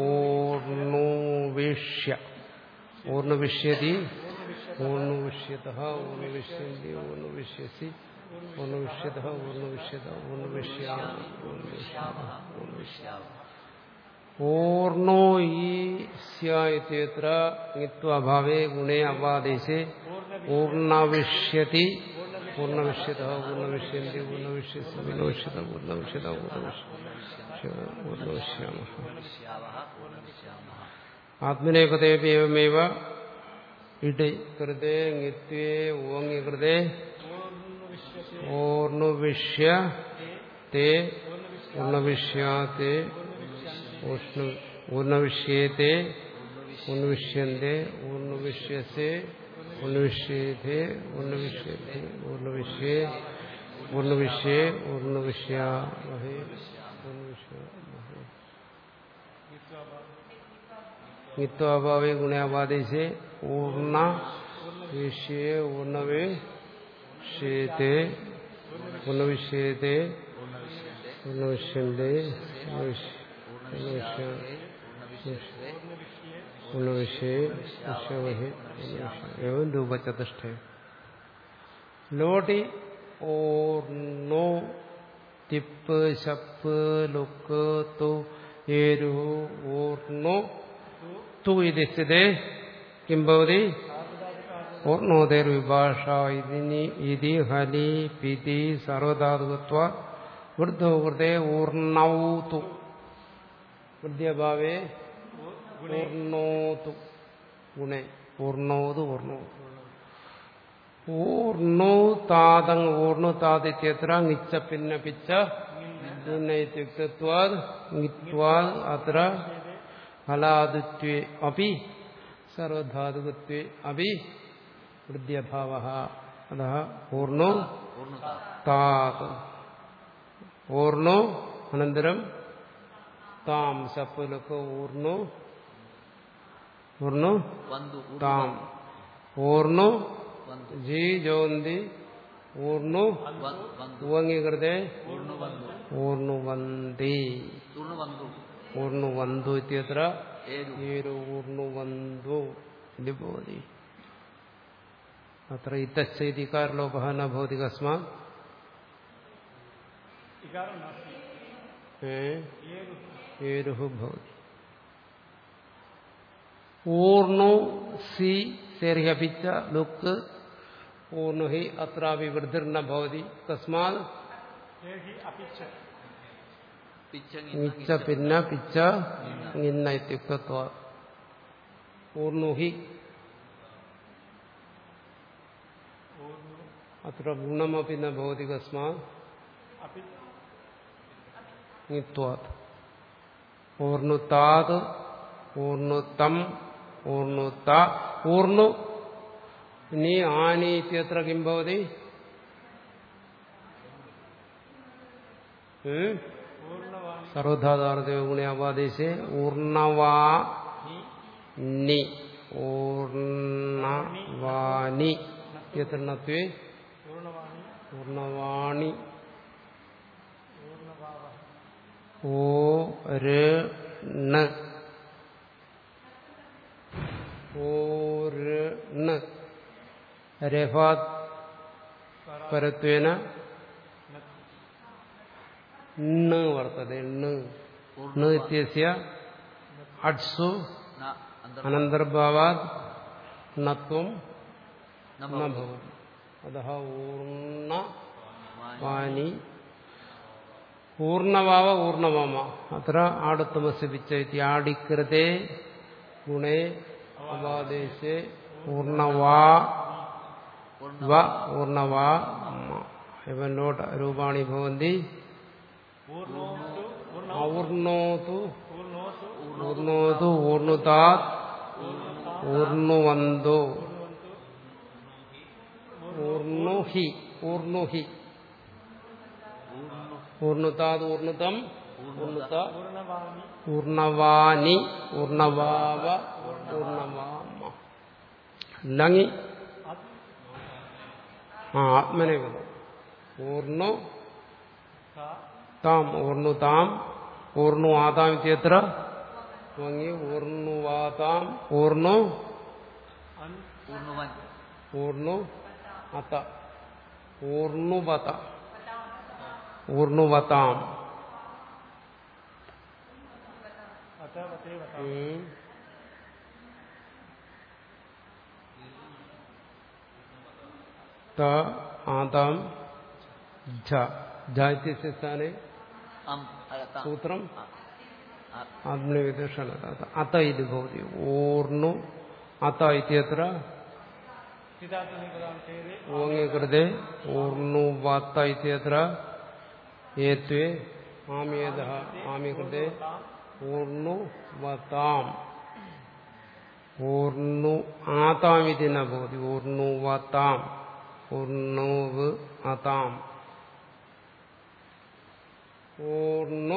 Speaker 2: ഓർണോവിഷ്യ ഊർണവിഷ്യതി ഊർണവിഷ്യത ഊർണവിഷ്യന്തി ഊർണവിഷ്യസി ഊർണവിഷ്യത ഊർണവിഷ്യത ഊർണവിഷ്യാമ ഊർണവിഷ്യാമ ഊർണവിഷ്യാമ പൂർണോ ഈ സ്യത്ര ങ്ങിത്വാഭാവേ ഗുണേ അവാദേശേ പൂർണ്ണവിഷ്യതി പൂർണ്ണവിഷ്യത പൂർണ്ണവിഷ്യന്തി പൂർണ്ണവിഷ്യസി പൂർണ്ണവിഷ്യത പൂർണ്ണവിഷ്യത പൂർണ്ണവിഷ്യാമ ആത്മനേപതേവമേവ ഇടി കൃതേ ങ്ങിത്വേ ഓങ്ങി കൃതേ ഓർണുവിഷ്യ തേ പൂർണ്ണവിഷ്യാത്തെ ഊഷ്ണ ഊർണവിഷ്യത്തെ ഉന്വിഷ്യന്തെ ഊർണവിഷ്യസെ ഉന്വിഷ്യത്തെ ഉന്വിഷ്യത്തെ ഊർണവിഷ്യേ ഊർണവിഷ്യേ ഊർണവിഷ്യാമഹേ ഊർണവിഷ്യാമഹേ നിത്വാഭാവേ ഗുണാവാദേശേ ഊർണ വിഷ്യേ ഊർണവേ ക്ഷേത്തെ ഊർണവിഷ്യത്തെ ഊർണവിഷ്യന്തെ ഊർണവിഷ്യേ വിശ്വമഹേ എവം രൂപചതുഷ്ടേ ലോട്ടി ഓർണോ തിപ്പ് ശപ്പ് ലുക്ക് തു ഏരു ഓർണോ തു ഇതി സ്ഥിതേ കിം ഭവതി ഓർണോദൈർവിഭാഷ ഇതിനി ഇതി ഹലി പിതി സർവധാതുകത്വ വൃദ്ധോ കൃതേ ഊർണൗതു വൃദ്ധ്യഭാവേ ഊർണോതു ഗുണേ ഊർണോതു ഊർണോ ഊർണോ താതങ് ഊർണു താദിത്യത്ര നിച്ച പിന്ന പിച്ച ഇത്യുക്തത്വാദ് നിത്വാദ് അത്ര ഫലാദിത്വേ അപി സർവധാതുകത്വേ അപി വൃദ്ധ്യഭാവ അത ഊർണോ താത് ഊർണോ അനന്തരം താം സപ്പുലൊക്കെ ഊർണു ഊർണു
Speaker 1: വന്തു
Speaker 2: താം ഊർണു
Speaker 1: വന്തു
Speaker 2: ജി ജോന്തി ഊർണു
Speaker 1: വ- വന്തു
Speaker 2: ഉവങ്ങികൃതേ
Speaker 1: ഊർണു വന്തു
Speaker 2: ഊർണു വന്തി
Speaker 1: ഊർണു വന്തു
Speaker 2: ഊർണു വന്തു ഇത്യത്ര
Speaker 1: ഏരു
Speaker 2: ഏരു ഊർണു വന്തു ഇത് ഭവതി അത്ര ഇത്തശ്ചൈതികാരലോപः न भवति कस्मात्
Speaker 3: इकारं नास्ति
Speaker 2: ഏരുः भवति ഊർണു സി सेर्ह्यपिच लुक् ऊर्णु हि अत्रापि वृद्धिर्न भवति तस्मात्
Speaker 3: ये हि अपि च
Speaker 1: പിച്ചങ്ങി
Speaker 2: നിച്ച പിന്ന പിച്ച നിന്ന ഇത്യുക്തത്വ ഊർണു ഹി അത്ര ഗുണമപി ന ഭവതി കസ്മാത്
Speaker 3: अपि
Speaker 2: നിത്വാത് ഊർണുത്താത് ഊർണുത്തം ഊർണുത്ത ഊർണു ഇനി ആനി ഇത്യത്ര കിം ഭവതി ഉം?
Speaker 3: पूर्णवाणी
Speaker 2: സർവധാതാർത്ഥ ഗുണേ അപാദേശേ ഊർണവാ നി ഊർണവാനി യത്രണത്വേ
Speaker 3: पूर्णवाणी
Speaker 2: ഊർണവാണി
Speaker 3: पूर्णभावः
Speaker 2: ഓ ര് ണ് ഓര് ണ് രഫാത് പരത്വേന ണ് വർത്തതെ ണ് ണ് ഇത്യസ്യ അട്സു
Speaker 1: ന അന്തർ
Speaker 2: അനന്തർഭാവാത് നത്വം
Speaker 1: ന
Speaker 2: ന
Speaker 1: ഭവതി.
Speaker 2: ഭവതി അതः ഊർണ
Speaker 1: വാനി.
Speaker 2: വാനി ഊർണവാവ ഊർണവാമ അത്ര ആടുത്തമസ് പിച്ച ആടിക്കൃതേ ഗുണേ അവാദേശേ ഊർണവാ
Speaker 1: പൂർണ്ണ
Speaker 2: വ ഊർണവാ ഇവൻ ലോട്ട് രൂപാണി ഭവന്തി
Speaker 3: पूर्णोऽस्तु पूर्ण
Speaker 2: ഔർണോതു
Speaker 3: पूर्णोऽस्तु
Speaker 2: ഊർണോതു ഊർണുതാത് ഊർണുവന്തോ ഊർണുഹി ഊർണുഹി ഊർണുതാത് ഊർണുതം ഊർണുത
Speaker 3: पूर्णवाणी
Speaker 2: ഊർണവാനി ഊർണവാവ ഊർണവാമ ലങ്ങി ആ ആത്മനെ വന്നു ഊർണു
Speaker 3: सा
Speaker 2: താം ഊർണു താം ഊർണു ആതാം ഇത്യത്ര വങ്ങി ഊർണുവാതാം ഊർണു
Speaker 3: अन्
Speaker 1: പൂർണ്ണവൻ
Speaker 2: ഊർണു അത ഊർണുവത ഊർണുവതാം
Speaker 3: अतवते वता
Speaker 2: ഉം. ത ആതാം ഝ ഝ ഇത്യസ്യ സ്ഥാനെ
Speaker 1: അം അല്ല, ത.
Speaker 2: സൂത്രം
Speaker 1: ആ. ആ.
Speaker 2: ആത്മനിവേദഷണ അത ഇത് ഭവതി ഊർണു അത ഇത്യത്ര
Speaker 3: सिद्धार्थनिपदान्तेरे
Speaker 2: ഓങ്ങകൃതേ ഊർണുവാത്ത ഇത്യത്ര ഏത്വേ ആമേദ ആമികൃതേ ഊർണു വതാം ഊർണു ആതാം ഇതി ന ഭവതി ഊർണു വതാം ഊർണുവ് അതാം ഊർണു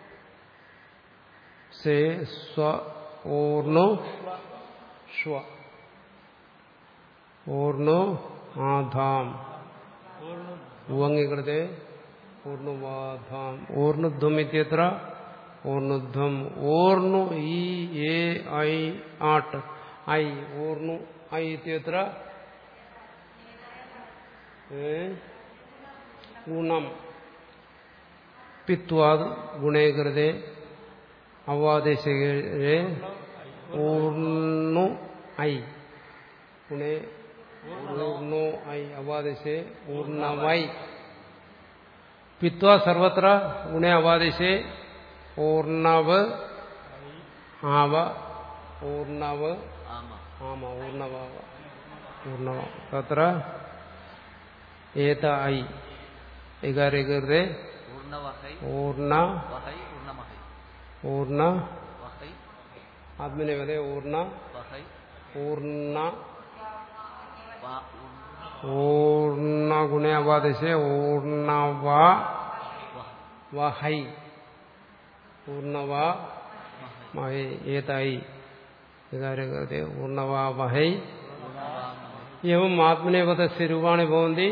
Speaker 2: സേ സ്വ ഊർണു ശ്വ ഊർണു ആധാം ഉവങ്ങികൃതേ ഊർണുവാധാം ഊർണുധ്വം ഇത്യത്ര ഊർണുധ്വം ഊർണു ഈ ഏ ഐ ആട്ട് ഐ ഊർണു ഐ ഇത്യത്ര ഏ ഗുണം പിത്വാത് ഗുണേ കൃതേ അവാദേശേ ഊർണു ഐ ഗുണേ ഊർണോ ഐ അവാദേശേ ഊർണവൈ പിത്വ സർവത്ര ഗുണേ അവാദേശേ ഊർണവ് ആവ ഊർണവ്
Speaker 1: ആമ
Speaker 2: ആമ ഊർണവാവ ഊർണവ തത്ര ഏത ഐ ഇകാരകൃതേ
Speaker 1: ഊർണവഹൈ
Speaker 2: ഊർണ
Speaker 1: വഹൈ ഊർണമഹൈ
Speaker 2: ഊർണ
Speaker 1: വഹൈ
Speaker 2: ആത്മനിപദേ ഊർണ
Speaker 1: വഹൈ
Speaker 2: ഊർണ
Speaker 1: വാ
Speaker 2: ഊർണ ഗുണേ അവാദേശേ ഊർണവ
Speaker 1: വഹ
Speaker 2: വഹൈ ഊർണവ
Speaker 1: മഹൈ
Speaker 2: മഹൈ ഏതായി വികാരകൃതേ ഊർണവ വഹൈ
Speaker 1: ഊർണവാമഹൈ
Speaker 2: एवम् आत्मनेपदस्य रूपाणि भवन्ति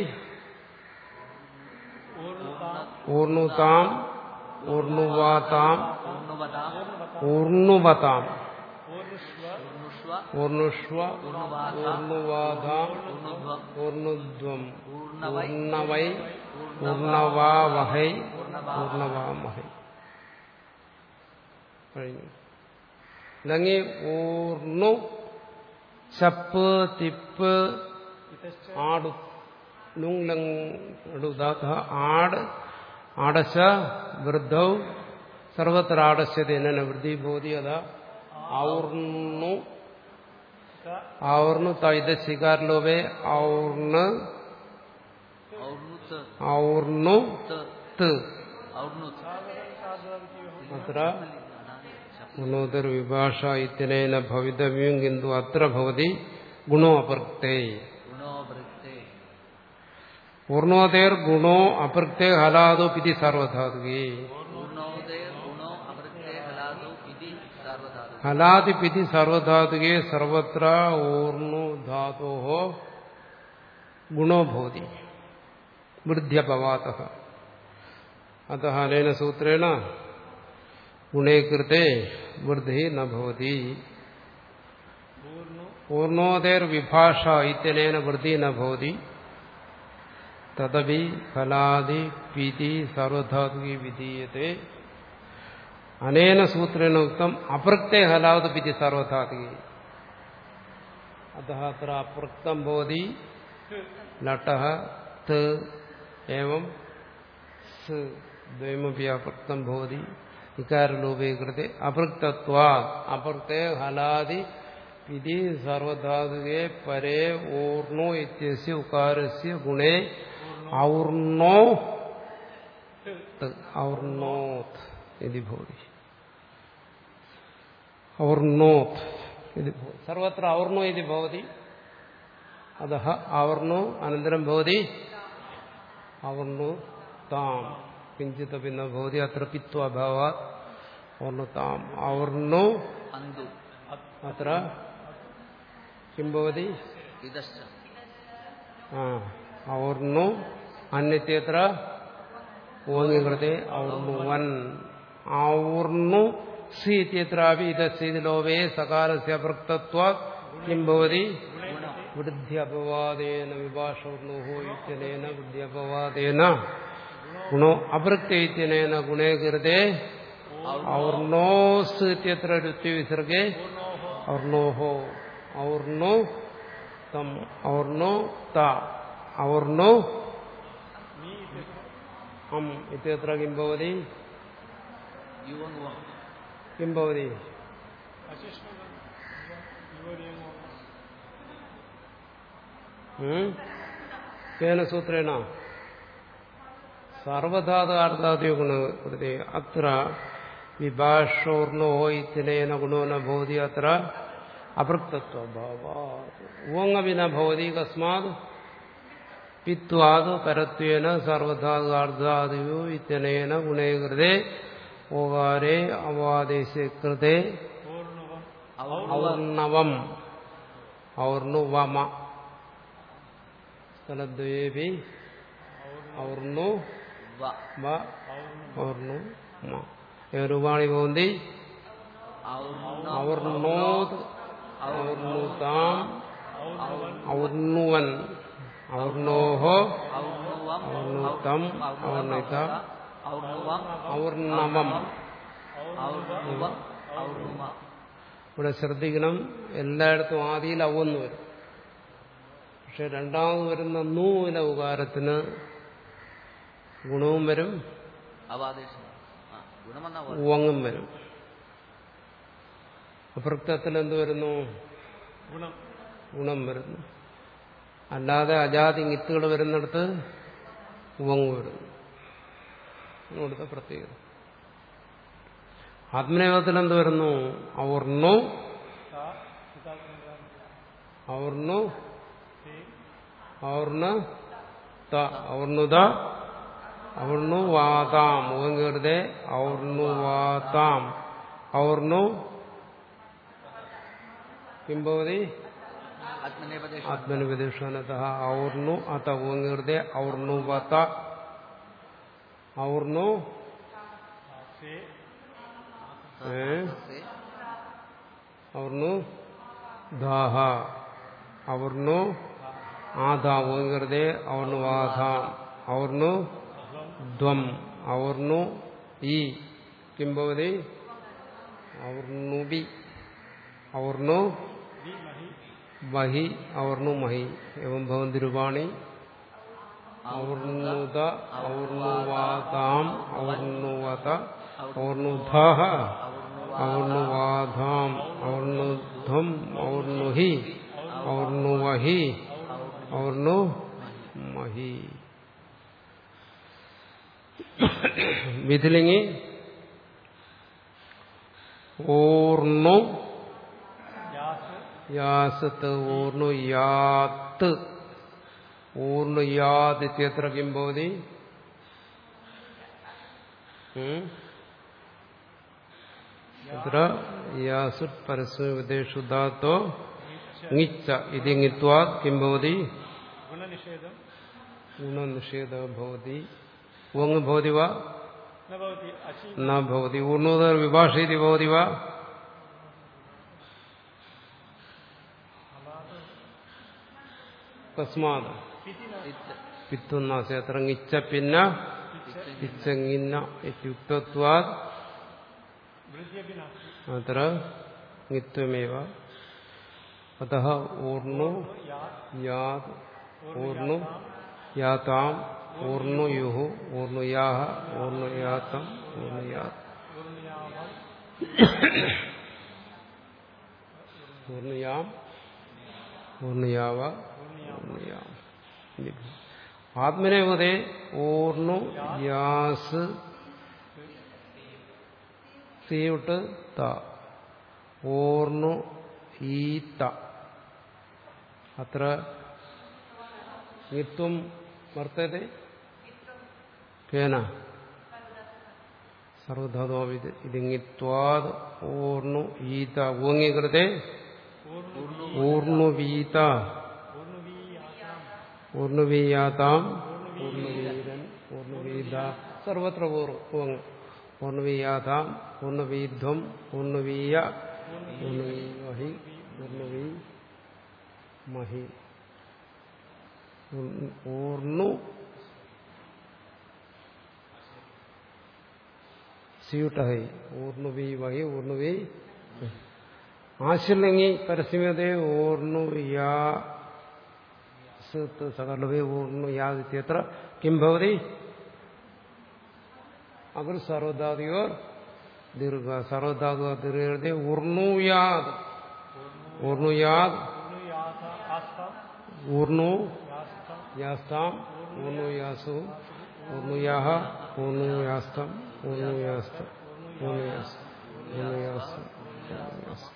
Speaker 2: ऊर्णुताम् ऊर्णुवाताम्
Speaker 1: ഊർണുവതാം
Speaker 2: ऊर्णुवताम्
Speaker 1: ഊർണുഷ്വ
Speaker 2: ऊर्णुष्व
Speaker 1: ഊർണുവാധാം
Speaker 2: ऊर्णुवाधाम्
Speaker 1: ഊർണുധ്വം
Speaker 2: ഊർണുധ്വം
Speaker 1: ഊർണവൈ
Speaker 2: ഊർണവൈ ഊർണവാവഹൈ ഊർണവാമഹൈ കഴിഞ്ഞു അല്ലെങ്കിൽ ഊർണു ചപ്പ് തിപ്പ് ആടു ലുങ് ലങ് അടുതാത്ത ആട് ആടശ വൃദ്ധൗ സർവത്ര ആടശ്യത എന്നെ വൃദ്ധി ബോധി അതാ ഔർണു ഔർണു തൈത ശികാരലോപേ ഔർണ്
Speaker 1: ഔർണുത്ത്
Speaker 2: ഔർണു
Speaker 1: ത്
Speaker 2: ത്
Speaker 1: ഔർണുത്ത്
Speaker 2: അത്ര ഗുണോദർ വിഭാഷ ഇത്യനേന ഭവിതവ്യം കിന്തു അത്ര ഭവതി ഗുണോ അപൃക്തേ
Speaker 1: ഗുണോ വൃത്തേ
Speaker 2: പൂർണോദേർ ഗുണോ അപൃക്തേ ഹലാദോ പിതി സർവധാതുകേ
Speaker 1: ഗുണോദയ ഗുണോ അവൃത്തേ ഹലാദു ഇതി സർവധാതു
Speaker 2: ഹലാദി പിതി സർവധാതുകേ സർവത്ര ഊർണു ധാതോ ഗുണോ ഭവതി വൃദ്ധ്യപവാത അത അനേന സൂത്രേണ ഗുണേ കൃത്തെ വൃദ്ധി ന ഭവതി പൂർണോദേർ വിഭാഷ ഇത്യനേന വൃദ്ധി ന ഭവതി തദപി ഫലാദി പിതി സർവധാതുകി വിധീയത്തെ അനേന സൂത്രേണ ഉക്തം അപൃക്തേ ഹലാദ് പിതി സർവധാതുകി അത അത്ര അപൃക്തം ഭവതി ലട്ട ത് ഏവം സ് ദ്വയമപി അപൃക്തം ഭവതി ഇകാരലോപേ കൃത്തെ അപൃക്തത്വാ അപൃക്തേ ഹലാദി ഇതി സർവധാതുകെ പരേ ഊർണോ ഇത്യസ്യ ഉകാരസ്യ ഗുണേ ഔർണോ ഔർണോത് ഇതി ഭവതി ഔർണോത് ഇതി ഭവതി സർവത്ര ഔർണോ ഇതി ഭവതി അത ഔർണോ അനന്തരം ഭവതി ഔർണു താം കിഞ്ചിത് പിന്നെ ഭവതി അത്ര പിത്വഭാവാത് ഔർണു താം ഔർണോ
Speaker 1: അന്തു
Speaker 2: അത്ര കിം ഭവതി
Speaker 1: ഇതശ്ച
Speaker 2: ആ ഔർണു അന്യത്യത്ര ഓങ്ങികൃത്തെ ഔർണു വൻ ഔർണു സി ഇത്യത്രാപി ഇതസ്യ ലോപേ സകാലസ്യ അപൃക്തത്വാ കിം ഭവതി വൃദ്ധ്യപവാദേന വിഭാഷോർണുഹോ ഇത്യനേന വൃദ്ധ്യപവാദേന ഗുണോ അപൃക്തേത്യനേന ഗുണേ കൃതേ ഔർണോസ് ഇത്യത്ര രുത്വിസർഗേ ഔർണോഹോ ഔർണോ തം ഔർണോ ത ഔർണോ അം ഇത്യത്ര കിം ഭവതി
Speaker 1: യുവങ്ങുവം
Speaker 2: കിം ഭവതി ഉം? കേന സൂത്രേണ സർവധാതാർത്ഥാദ്യോ ഗുണകൃതി അത്ര വിഭാഷോർണോ ഇത്തിനേന ഗുണോന ഭവതി അത്ര അപൃക്തത്വഭാവ ഉവങ്ങവിന ഭവതി കസ്മാത് പിത്വാത് പരത്വേന സർവധാർദ്ധാദിയോ ഇത്യനേന ഗുണേകൃതേ ഓകാരേ അവാദേശേ കൃതേ
Speaker 3: പൂർണ്ണവം
Speaker 2: ഔർണവം ഔർണുവമ സ്ഥലദ്വയേപി ഔർണു
Speaker 1: വ
Speaker 2: വ ഔർണു മ ഏറുവാണി പോന്തി
Speaker 1: ഔർണ
Speaker 2: ഔർണോത് ഔർണുതാം ഔർണുവൻ ഔർണോഹോ
Speaker 1: ഔർണുവം
Speaker 2: ഔർണുതം ഔർണിത
Speaker 1: ഔർണുവം
Speaker 2: ഔർണവം
Speaker 1: ഔർണുവം ഔർണുവ
Speaker 2: ഇവിടെ ശ്രദ്ധിക്കണം എല്ലായിടത്തും ആദിയിൽ അവന്ന് വരും പക്ഷെ രണ്ടാമത് വരുന്ന നൂല ഉകാരത്തിന് ഗുണവും വരും
Speaker 1: അവാദേശം ആ ഗുണം വന്നാ പോലെ
Speaker 2: ഉവങ്ങും വരും അപൃക്തത്തിൽ എന്ത് വരുന്നു
Speaker 3: ഗുണം
Speaker 2: ഗുണം വരുന്നു അല്ലാതെ അജാതി ഇത്തുകൾ വരുന്നിടത്ത് ഉവങ്ങ് വരുന്നു ഇവിടുത്തെ പ്രത്യേകത ആത്മനേപത്തിൽ എന്ത് വരുന്നു ഔർണു
Speaker 3: സാ പിതാ
Speaker 2: ഔർണു
Speaker 3: തേ
Speaker 2: ഔർണ ത ഔർണുത ഔർണുവാതാം ഉവങ്കീർതെ ഔർണുവാതാം ഔർണു കിംഭവതി
Speaker 1: ആത്മനേപദേശം
Speaker 2: ആത്മനിപദേശനത ഔർണു അത ഉവങ്കീർതെ ഔർണുവത ഔർണു
Speaker 3: സേ
Speaker 2: ഏ ഔർണു ദാഹ ഔർണു ആധാ ഉവങ്കീർതെ ഔർണുവാധാം ഔർണു ധ്വം ഔർണു ഈ കിംഭവതി ഔർണുബി ഔർണു
Speaker 3: വി മഹി
Speaker 2: വഹി ഔർണു മഹി എവം ഭവന്തി രൂപാണി ഔർണുത ഔർണുവാതാം ഔർണുവത ഔർണുധഃ ഔർണുവാധാം ഔർണുധ്വം ഔർണുഹി ഔർണുവഹി ഔർണു മഹി വിധിലിംഗി ഓർണു
Speaker 3: യാസ്
Speaker 2: യാസത്ത് ഊർണു യാത്ത് ഊർണു യാത് ഇത്യത്ര കിം ഭവതി ഉം? അത്ര യാസുത് പരസ്മവിദേശു ധാത്തോ ങ്ങിച്ച ഇതി ങ്ങിത്വാത് കിം ഭവതി
Speaker 3: ഗുണനിഷേധം
Speaker 2: ഗുണനിഷേധ ഭവതി വങ് ഭവതി വാ
Speaker 3: ന ഭവതി അശി
Speaker 2: ന ഭവതി ഊർണോദർ വിഭാഷീതി ഭവതി വാ കസ്മാത്
Speaker 3: ഇതി ന
Speaker 1: ഇത്ത്
Speaker 2: പിത്തുന്നാസി അത്ര ങ്ങിച്ച പിന്ന ഇച്ചങ്ങിന്ന ഇത്യുക്തത്വാത്
Speaker 3: വൃദ്ധ്യപി നാസ്തി
Speaker 2: അത്ര ങ്ങിത്വമേവ അത ഊർണു യാത് ഊർണു യാതാം ഊർണു യുഹു ഊർണു യാഹ ഊർണു യാതം ഊർണു യാത്
Speaker 3: പൂർണ്ണയാമം
Speaker 2: ഊർണുയാം ഊർണുയാവ ഊർണുയാം ആത്മനേപതേ ഊർണു യാസ് തീവിട്ട് ത ഊർണു ഈത്ത അത്ര നിത്വം വർത്തത്തെ കേന സർവധാതുവിത് ഇതിങ്ങിത്വാത് ഊർണു ഈത ഊങ്ങികൃതേ ഊർണുവീത ഊർണുവീയാതാം ഊർണുവീരൻ ഊർണുവീത സർവത്ര ഊർണ ഊർണവീയാതാം ഊർണവീധ്വം ഊർണവീയ ഊർണവീമഹി ഊർണവീ മഹി ഊർണു സ്യൂട്ടഹൈ ഊർണുവീ വഹി ഊർണുവീ ആശിർലിംഗി പരസ്യമതേ ഊർണു യാ സകലവേ ഊർണു യാദിത്യത്ര കിം ഭവതി അഗർ സർവധാതുയോർ ദീർഘ സർവധാതു ദീർഘ ഊർണുയാത് ഊർണുയാത്
Speaker 3: പൂർണ്ണയാസ ആസ്താം
Speaker 2: ഊർണു
Speaker 3: യാസ്താം
Speaker 2: യാസ്താം ഊർണുയാസു ഊർണുയാഹ ഊർണുയാസ്തം ഊർണുയാസ്തം ഊനയാസം ഊനയാസം ഊനയാസം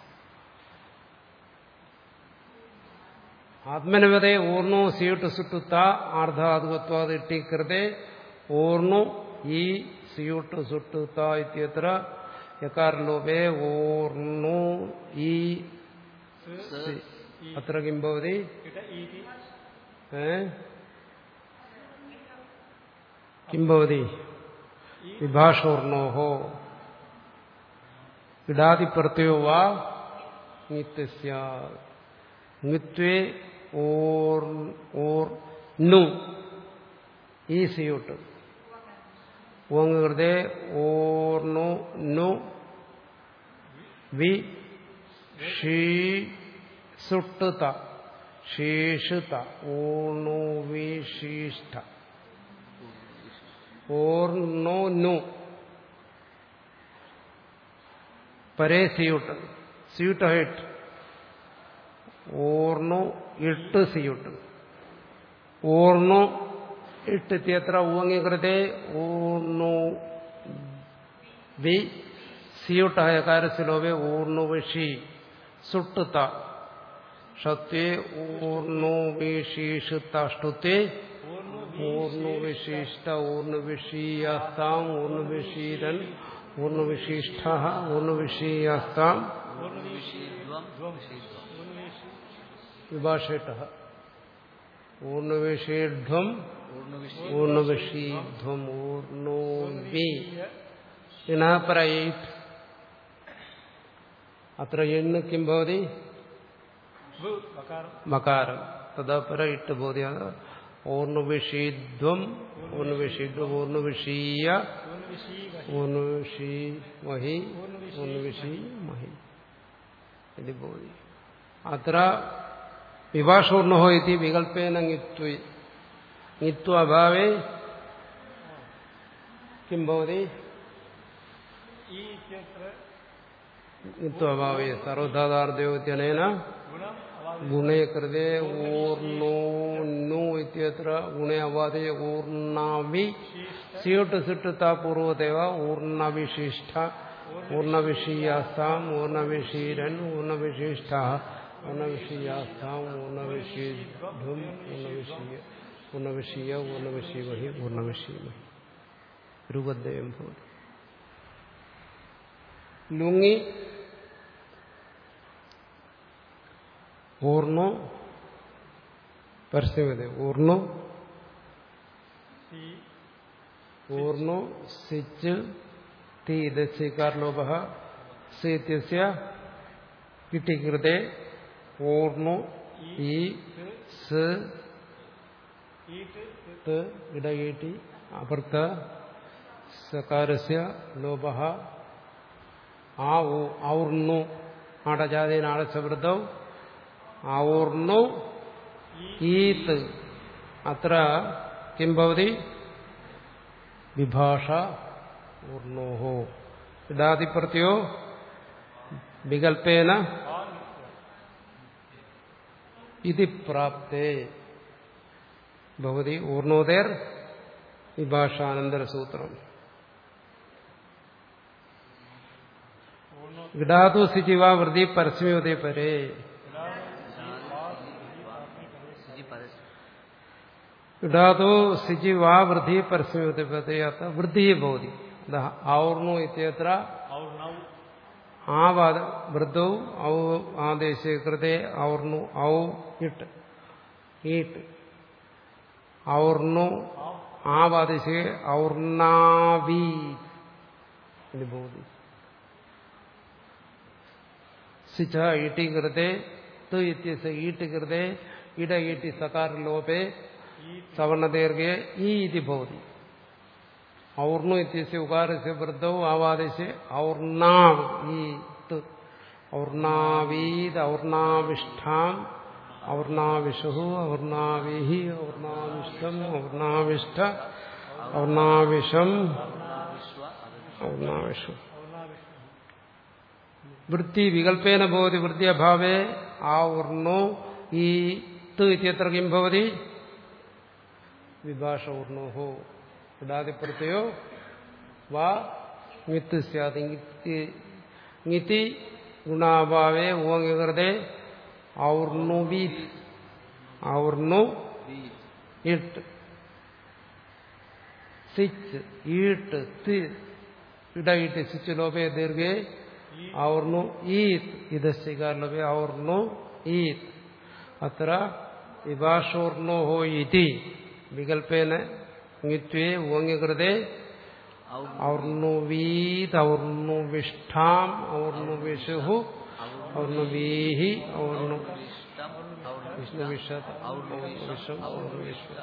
Speaker 2: ആത്മനവതെ ഊർണോ സിയുട്ട് സുട്ടു ത ആർദ്ധാതുകത്വാത് ഇട്ടിക്കൃതെ ഊർണു ഈ സിയുട്ട് സുട്ടു ത ഇത്യത്ര യകാരലോപേ ഊർണു ഈ സി. അത്ര കിം ഭവതി
Speaker 3: इट इति
Speaker 2: ഏ കിം ഭവതി വിഭാഷോർണോഹോ ഇടാതിപ്രത്യോ വാ നിത്യസ്യ നിത്വേ ഓർ ഓർ നു ഈ സിയോട്ട് ഓങ് ഹൃദയ ഓർണു നു വി ഷീ സുട്ടുത ശേഷുത ഓണു വിശിഷ്ട ഓർണോ നു പരേ സിയൂട്ട് സിയൂട്ട് ഹൈറ്റ് ഓർണു ഇട്ട് സിയൂട്ട് ഓർണു ഇട്ടിത്യത്ര ഊങ്ങികൃതേ ഊർണു വി സിയൂട്ടായ കാര്യസിലോവേ ഊർണുവിഷി സുട്ടുത ഷത്വേ ഊർണുവിശീഷുതാഷ്ടുത്തെ ഊർണുവിശിഷ്ട ഊർണുവിഷീയാസ്താം ഊർണുവിഷീരൻ ഊർണുവിശിഷ്ട ഊർണുവിഷീയാസ്താം
Speaker 1: വിഷീദ്വം വിഷീദ്വം
Speaker 2: വിഭാഷേട്ട ഊർണവിഷീഢ്വം
Speaker 1: ഊർണുവിഷി
Speaker 2: ഊർണവിഷീധ്വം ഊർണോ വി ഇണപരയിത് അത്ര എണ്ണ് കിം ഭവതി
Speaker 3: व वकार
Speaker 2: മകാരം തഥാ പര ഇട്ട് ഭവതി ഊർണവിഷീധ്വം ഊർണവിഷീധ്വം ഊർണവിഷീയ ഊർണവിഷീ മഹി ഊർണവിഷീ മഹി ഇത് ഭവതി അത്ര വിഭാഷൂർണോ ഇതി വികൽപ്പേന ങ്ങിത്വ ങ്ങിത്വാഭാവേ കിം ഭവതി
Speaker 3: ई इत्यत्र
Speaker 2: ങ്ങിത്വാഭാവേ സർവധാതാർദ്ദേവത്യനേന
Speaker 3: गुणम् अवादि
Speaker 2: ഗുണേ കൃതേ ഊർണോ നു ഇത്യത്ര ഗുണേ അവാദേ ഊർണവി സിയോട്ട് സിട്ടുത്ത പൂർവദേവ ഊർണവിശിഷ്ട ഊർണവിഷീയാസ്താം ഊർണവിഷീരൻ ഊർണവിശിഷ്ട ഊർണവിഷീയാസ്താം ഊർണവിഷീഢും ഊർണവിഷീയ ഊർണവിഷീയ ഊർണവിഷീമഹി ഊർണവിഷീമഹി രൂപദ്വയം ഭവതി ലുങ്ങി ഊർണോ പരസ്യമത ഊർണോ
Speaker 3: सी
Speaker 2: ഊർണോ സിച്ച് തീ ദസ്യകാർലോഭ സീത്യസ്യ കിട്ടികൃതേ ഊർണോ ഈ സ്
Speaker 3: ईट्
Speaker 2: ത് ഇടകീട്ടി അപർത്ത സകാരസ്യ ലോഭ ആ ഔർണു ആടജാതീന ആടച്ചവൃദ്ധൗ ഔർണു ഈത്ത് അത്ര കിം ഭവതി വിഭാഷ ഊർണോഹോ ഇടാതിപ്രത്യോ വികൽപ്പേന ഇതി പ്രാപ്തേ ഭവതി ഊർണോദേർ വിഭാഷാനന്തരസൂത്രം ഇടാതു സിജിവ വൃതി പരസ്മ്യോദയ പരേ
Speaker 1: ഇതി പരസ്യം
Speaker 2: ഇടാതു സിജി വാ വൃദ്ധി പരസ്മ്യോദയ പരേ അത്ര വൃദ്ധി ഭവതി ഔർണു ഇത്യത്ര
Speaker 3: और नौ
Speaker 2: ആവാദ വൃദ്ധൗ ഔ ആദേശേ കൃതേ ഔർണു ഔ ഇട്ട് ഈട്ട് ഔർണു ആവാദേശേ ഔർണാവി ഇത് ഭവതി സിച്ച ഈട്ടി കൃതേ തു ഇത്യസ്യ ഈട്ട് കൃതേ ഇട ഈട്ടി സകാരലോപേ സവർണദീർഘേ ഈ ഇതി ഭവതി ഔർണു ഇത്യസ്യ ഉകാരസ്യ വൃദ്ധൗ ആവാദേശേ ഔർണാവ് ഈ ത് ഔർണാവീത് ഔർണാവിഷ്ഠാം ഔർണാവിഷു ഔർണാവിഹി ഔർണാവിഷ്ടം ഔർണാവിഷ്ട ഔർണാവിഷം ഔർണാവിഷു വൃത്തി വികൽപ്പേന ഭവതി വൃത്തി അഭാവേ ആ ഊർണോ ഈ ത് ഇത്യത്ര കിം ഭവതി വിഭാഷ ഊർണോഹോ ഇടാതിപ്രത്യോ വാ ങ്ങിത്ത് സ്യാത് ങ്ങിത്തി ഗുണാഭാവേ ഓങ്ങികൃതേ ഔർണുവീത് ഔർണു ഇട്ട് സിച്ച് ഈട്ട് തി ഇടയിട്ട് സിച്ച് ലോപേ ദീർഘേ ഔർണു ഈത് ഇതസ്യകാരലോപേ ഔർണു ഈത് അത്ര വിഭാഷോർണോ ഹോ ഇതി വികൽപ്പേന ങ്ങിത്വേ ഓങ്ങികൃതേ ഔർണുവീത് ഔർണുവിഷ്ഠാം ഔർണുവിഷുഹു ഔർണുവീഹി ഔർണു വിഷ്ണുവിഷത് ഔർണുവിഷം ഔർണുവിശ്വ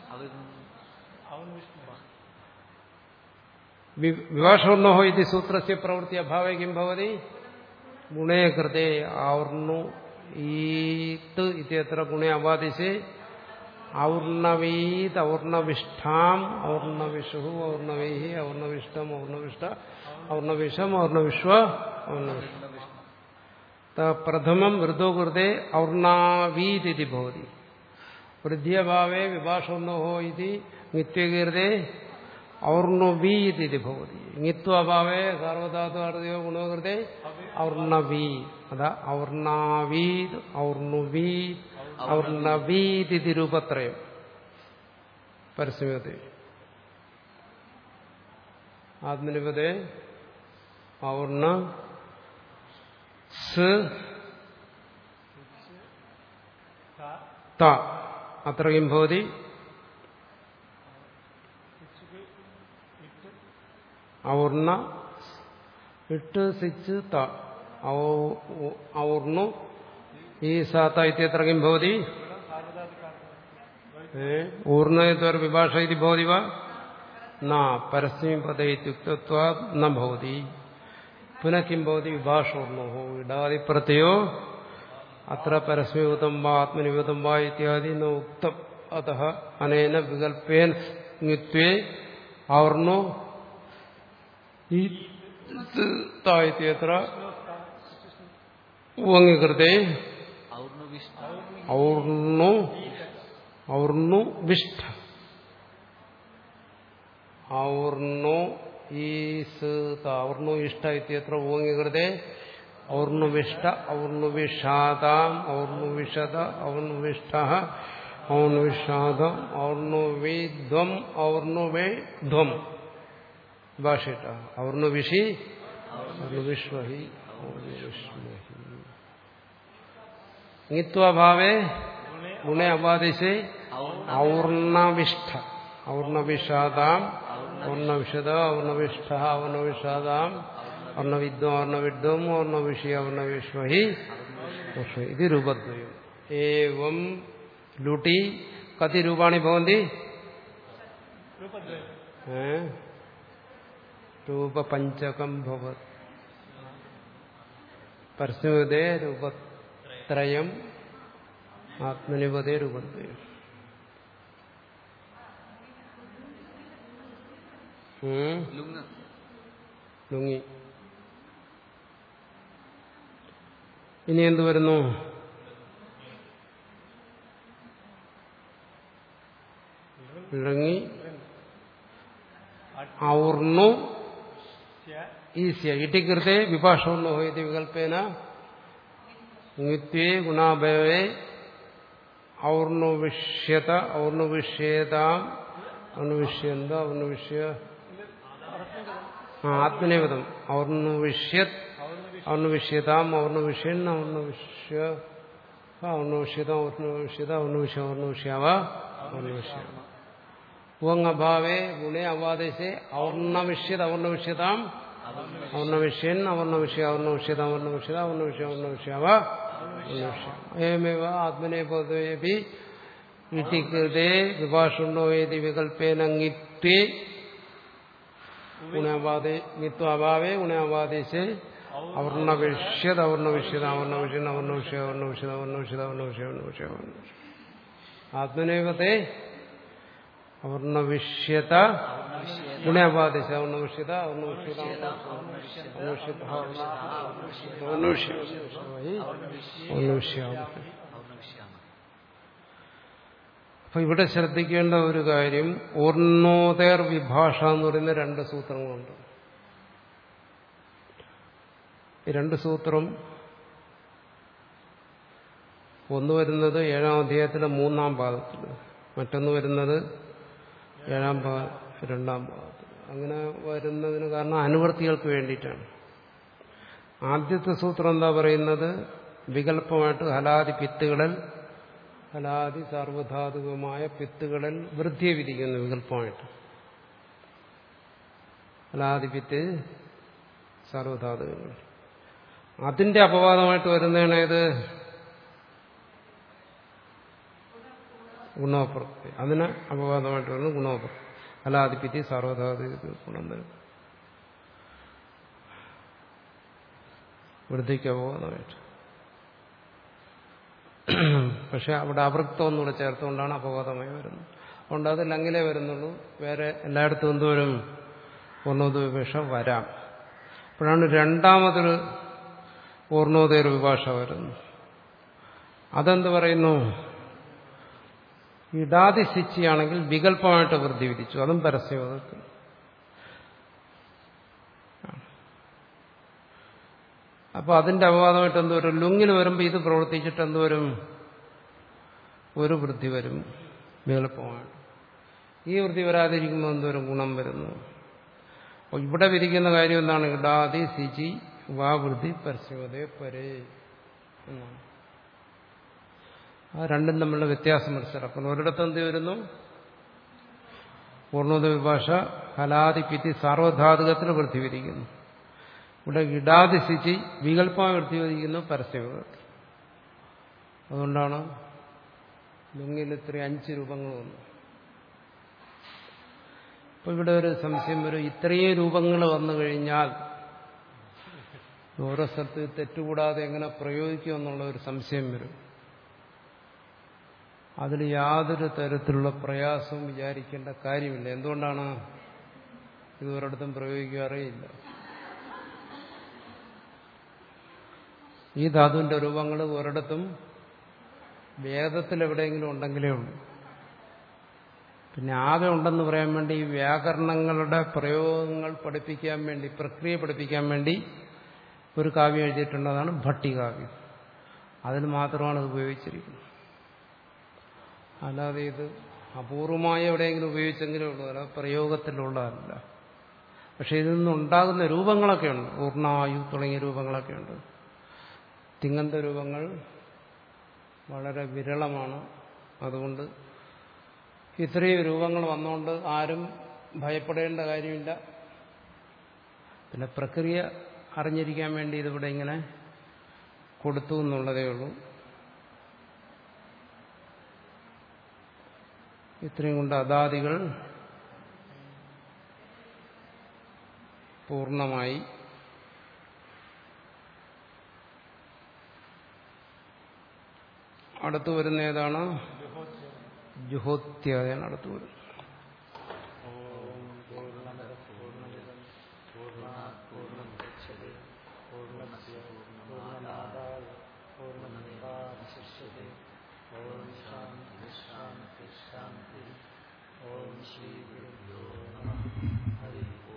Speaker 2: വിവാഷോർണോ ഇത് സൂത്രസ്യ പ്രവൃത്തി അഭാവേ കിം ഭവതി ഗുണേ കൃതേ ഔർണു ഈത് ഇത്യത്ര ഗുണേ അവാദിശേ ഔർണവീത് ഔർണവിഷ്ഠാം ഔർണവിഷു ഔർണവീഹി ഔർണവിഷ്ടം ഔർണവിഷ്ട ഔർണവിഷം ഔർണവിശ്വ ഔർണവിഷ്ട പ്രഥമം മൃദുകൃതേ ഔർണാവീതി ഭവതി വൃദ്ധ്യഭാവേ വിഭാഷോർണോ ഇതി നിത്യകീർത്തേ ഔർണവീതി ഭവതി ങ്ങിത്വഭാവേ സാർവധാതുയോ ഗുണകൃതേ ഔർണവീ അതാ ഔർണാവീത് ഔർണുവീത് ഔർണവീതി രൂപത്രയം പരസ്യമത്തെ ആത്മനിപതേ ഔർണ സ് ത അത്ര കിം ഭവതി ഔർണ ഇട്ട് സിച്ച് ത ഔർണു ഈ സാത്ത ഇത്യത്ര കിം ഭവതി ഊർണയത്വർ വിഭാഷ ഇതി ഭവതി വാ ന പരസ്യം പദ ഇത്യുക്തത്വാ ന ഭവതി പുനഃ കിം ഭവതി വിഭാഷോർണോ ഇടാദിപ്രത്യോ അത്ര പരസ്മയുതം വാ ആത്മനിയുതം വാ ഇത്യാദി ന ഉക്തം അത അനേന വികൽപ്പേൻ ങ്ങിത്വേ ഔർണോ ഇത്യത്ര ഊങ്ങികൃതേ ഔർണു ഔർണു വിഷ്ഠ ഔർണു ഈസ് ഔർണു ഇഷ്ട ഇത്യത്ര ഊങ്ങികൃതേ ഔർണുവിഷ്ട ഔർണുവിഷാദാം ഔർണുവിഷത ഔർണുവിഷ്ട ഔർണുവിഷാദം ഔർണുവിധ്വം ഔർണുവേധ്വം ഭാഷയിട്ട ഔർണുവിഷി ഔർണുവിശ്വഹി ഔർണുവിഷ്മഹി ങ്ങിത്വഭാവേ ഗുണേ അപാദിശേ ഔർണവിഷ്ഠ ഔർണവിഷാദാം ഔർണവിഷത ഔർണവിഷ്ഠ ഔർണവിഷാദാം ഔർണവിദ്വം ഔർണവിദ്വം ഔർണവിഷയ ഔർണവിശ്വഹി ഇത് രൂപദ്വയം ഏവം ലുട്ടി കതി രൂപാണി ഭവന്തി രൂപപഞ്ചകം ഭവത് പരസ്യതേ രൂപത്രയം ആത്മനിപതേ രൂപദ്വയം ലുങ്ങി ഇനി എന്ത് വരുന്നു ഇളങ്ങി ഔർണു ഈസ്യ ഇട്ടികൃത്തെ വിഭാഷോർണോ ഇത് വികൽപ്പേന നിത്യേ ഗുണാഭയവേ ഔർണുവിഷ്യത ഔർണുവിഷ്യേതാം ഔർണുവിഷ്യന്ത ഔർണുവിഷ്യ ആത്മനേപദം ഔർണുവിഷ്യത് ഔർണുവിഷ്യതാം ഔർണുവിഷ്യൻ ഔർണുവിഷ്യ ഔർണുവിഷ്യത ഔർണുവിഷ്യത ഔർണുവിഷ്യ ഔർണുവിഷ്യാവ ഔർണുവിഷ്യാവ ഉവങ്ങഭാവേ ഗുണേ അവാദേശേ ഔർണവിഷ്യത ഔർണവിഷ്യതാം ഔർണവിഷ്യൻ ഔർണവിഷ്യ ഔർണവിഷ്യത ഔർണവിഷ്യത ഔർണവിഷ്യ ഔർണവിഷ്യാവ ഏമേവ ആത്മനേപദേപി ഇട്ടികൃതേ വിഭാഷുണ്ടോ ഏതി വികൽപ്പേന ങ്ങിത്വേ ഗുണാവാദേ ങ്ങിത്വാഭാവേ ഗുണാവാദേശേ അവർണവിഷ്യത അവർണവിഷ്യത അവർണവിഷ്യൻ അവർണവിഷ്യ അവർണവിഷ്യത അവർണവിഷ്യത അവർണവിഷ്യ അവർണവിഷ്യ അവർണവിഷ്യ ആത്മനേപത്തെ അവർണവിഷ്യത ഗുണാവാദേശ അവർണവിഷ്യത അവർണവിഷ്യത അപ്പൊ ഇവിടെ ശ്രദ്ധിക്കേണ്ട ഒരു കാര്യം ഓർണോതേർ വിഭാഷ എന്ന് പറയുന്ന രണ്ട് സൂത്രങ്ങളുണ്ട് ഈ രണ്ട് സൂത്രം ഒന്ന് വരുന്നത് ഏഴാം അധ്യായത്തിലെ മൂന്നാം പാദത്തിൽ മറ്റൊന്ന് വരുന്നത് ഏഴാം പാ രണ്ടാം പാദത്തിൽ അങ്ങനെ വരുന്നതിന് കാരണം അനുവർത്തികൾക്ക് വേണ്ടിയിട്ടാണ് ആദ്യത്തെ സൂത്രം എന്താ പറയുന്നത് വികല്പമായിട്ട് ഹലാദി പിത്തുകളിൽ ഹലാദി സാർവധാതുകമായ പിത്തുകളിൽ വൃദ്ധിയെ വിധിക്കുന്നു വികല്പമായിട്ട് ഹലാദി പിത്ത് സാർവധാതുകങ്ങൾ അതിന്റെ അപവാദമായിട്ട് വരുന്നതാണ് ഏത് ഗുണോപ്രവൃത്തി അതിന് അപവാദമായിട്ട് വരുന്നത് ഗുണോപ്രവൃത്തി ഹലാദിപ്പിത്തി സാർവധാതുക ഗുണം വരും വൃദ്ധിക്ക് അപവാദമായിട്ട് പക്ഷെ അവിടെ അവൃക്തം ഒന്നുകൂടെ ചേർത്തുകൊണ്ടാണ് അപവാദമായി വരുന്നത് അതുകൊണ്ട് അത് ലങ്ങിലേ വരുന്നുള്ളൂ വേറെ എല്ലായിടത്തും എന്തോരും പൂർണ്ണോദയ വിഭാഷ വരാം അപ്പോഴാണ് രണ്ടാമതൊരു പൂർണ്ണോദയ വിഭാഷ വരുന്നത് അതെന്ത് പറയുന്നു ഇടാതി ശിച്ചിയാണെങ്കിൽ വികല്പമായിട്ട് വൃദ്ധി വിധിച്ചു അതും പരസ്യവാദത്തിൽ അപ്പൊ അതിന്റെ അപവാദമായിട്ട് എന്തോരും ലുങ്ങിന് വരുമ്പോൾ ഇത് പ്രവർത്തിച്ചിട്ട് എന്തോരും ഒരു വൃദ്ധി വരും വികല്പമായിട്ട് ഈ വൃദ്ധി വരാതിരിക്കുമ്പോൾ എന്തോരം ഗുണം വരുന്നു അപ്പോൾ ഇവിടെ വിധിക്കുന്ന കാര്യം എന്താണ് ഇടാതി സിചി വാ വൃദ്ധി പരസ്യവതേ പരേ എന്നാണ് ആ രണ്ടും തമ്മിലുള്ള വ്യത്യാസം മനസ്സിലാക്കണം ഒരിടത്ത് എന്ത് വരുന്നു പൂർണ്ണോദ വിഭാഷ ഹലാദിപ്പിത്തി സാർവധാതുകത്തിന് വൃത്തി വിധിക്കുന്നു ഇവിടെ ഇടാതിശിച്ച് വികല്പമായി വൃത്തി വിധിക്കുന്നു പരസ്യവിധത്തിൽ അതുകൊണ്ടാണ് ലുങ്ങിൽ ഇത്ര അഞ്ച് രൂപങ്ങൾ വന്നു അപ്പൊ ഇവിടെ ഒരു സംശയം വരും ഇത്രയും രൂപങ്ങൾ വന്നു കഴിഞ്ഞാൽ ഓരോ സ്ഥലത്ത് തെറ്റുകൂടാതെ എങ്ങനെ പ്രയോഗിക്കും എന്നുള്ള ഒരു സംശയം വരും അതിൽ യാതൊരു തരത്തിലുള്ള പ്രയാസവും വിചാരിക്കേണ്ട കാര്യമില്ല എന്തുകൊണ്ടാണ് ഇത് ഒരിടത്തും പ്രയോഗിക്കാറേയില്ല ഈ ധാതുവിന്റെ രൂപങ്ങൾ ഒരിടത്തും വേദത്തിൽ എവിടെയെങ്കിലും ഉണ്ടെങ്കിലേ ഉള്ളൂ പിന്നെ ആകെ ഉണ്ടെന്ന് പറയാൻ വേണ്ടി ഈ വ്യാകരണങ്ങളുടെ പ്രയോഗങ്ങൾ പഠിപ്പിക്കാൻ വേണ്ടി പ്രക്രിയ പഠിപ്പിക്കാൻ വേണ്ടി ഒരു കാവ്യം എഴുതിയിട്ടുള്ളതാണ് ഭട്ടികാവ്യം അതിന് മാത്രമാണ് ഇത് ഉപയോഗിച്ചിരിക്കുന്നത് അല്ലാതെ ഇത് അപൂർവമായി എവിടെയെങ്കിലും ഉപയോഗിച്ചെങ്കിലേ ഉള്ളൂ അല്ലാതെ പ്രയോഗത്തിലുള്ളതല്ല പക്ഷെ ഇതിൽ നിന്നുണ്ടാകുന്ന രൂപങ്ങളൊക്കെ ഉണ്ട് പൂർണ്ണായു തുടങ്ങിയ രൂപങ്ങളൊക്കെ ഉണ്ട് തിങ്ങന്ത രൂപങ്ങൾ വളരെ വിരളമാണ് അതുകൊണ്ട് ഇത്രയും രൂപങ്ങൾ വന്നുകൊണ്ട് ആരും ഭയപ്പെടേണ്ട കാര്യമില്ല പിന്നെ പ്രക്രിയ അറിഞ്ഞിരിക്കാൻ വേണ്ടി ഇതിവിടെ ഇങ്ങനെ കൊടുത്തു എന്നുള്ളതേ ഉള്ളൂ ഇത്രയും കൊണ്ട് അദാദികൾ പൂർണ്ണമായി അടുത്തു വരുന്ന ഏതാണ് ജുഹോത്യാദയാണ് അടുത്തു വരുന്നത്
Speaker 1: ഓം ശ്രീ ഗുരുഭ്യോ നമ ഹരി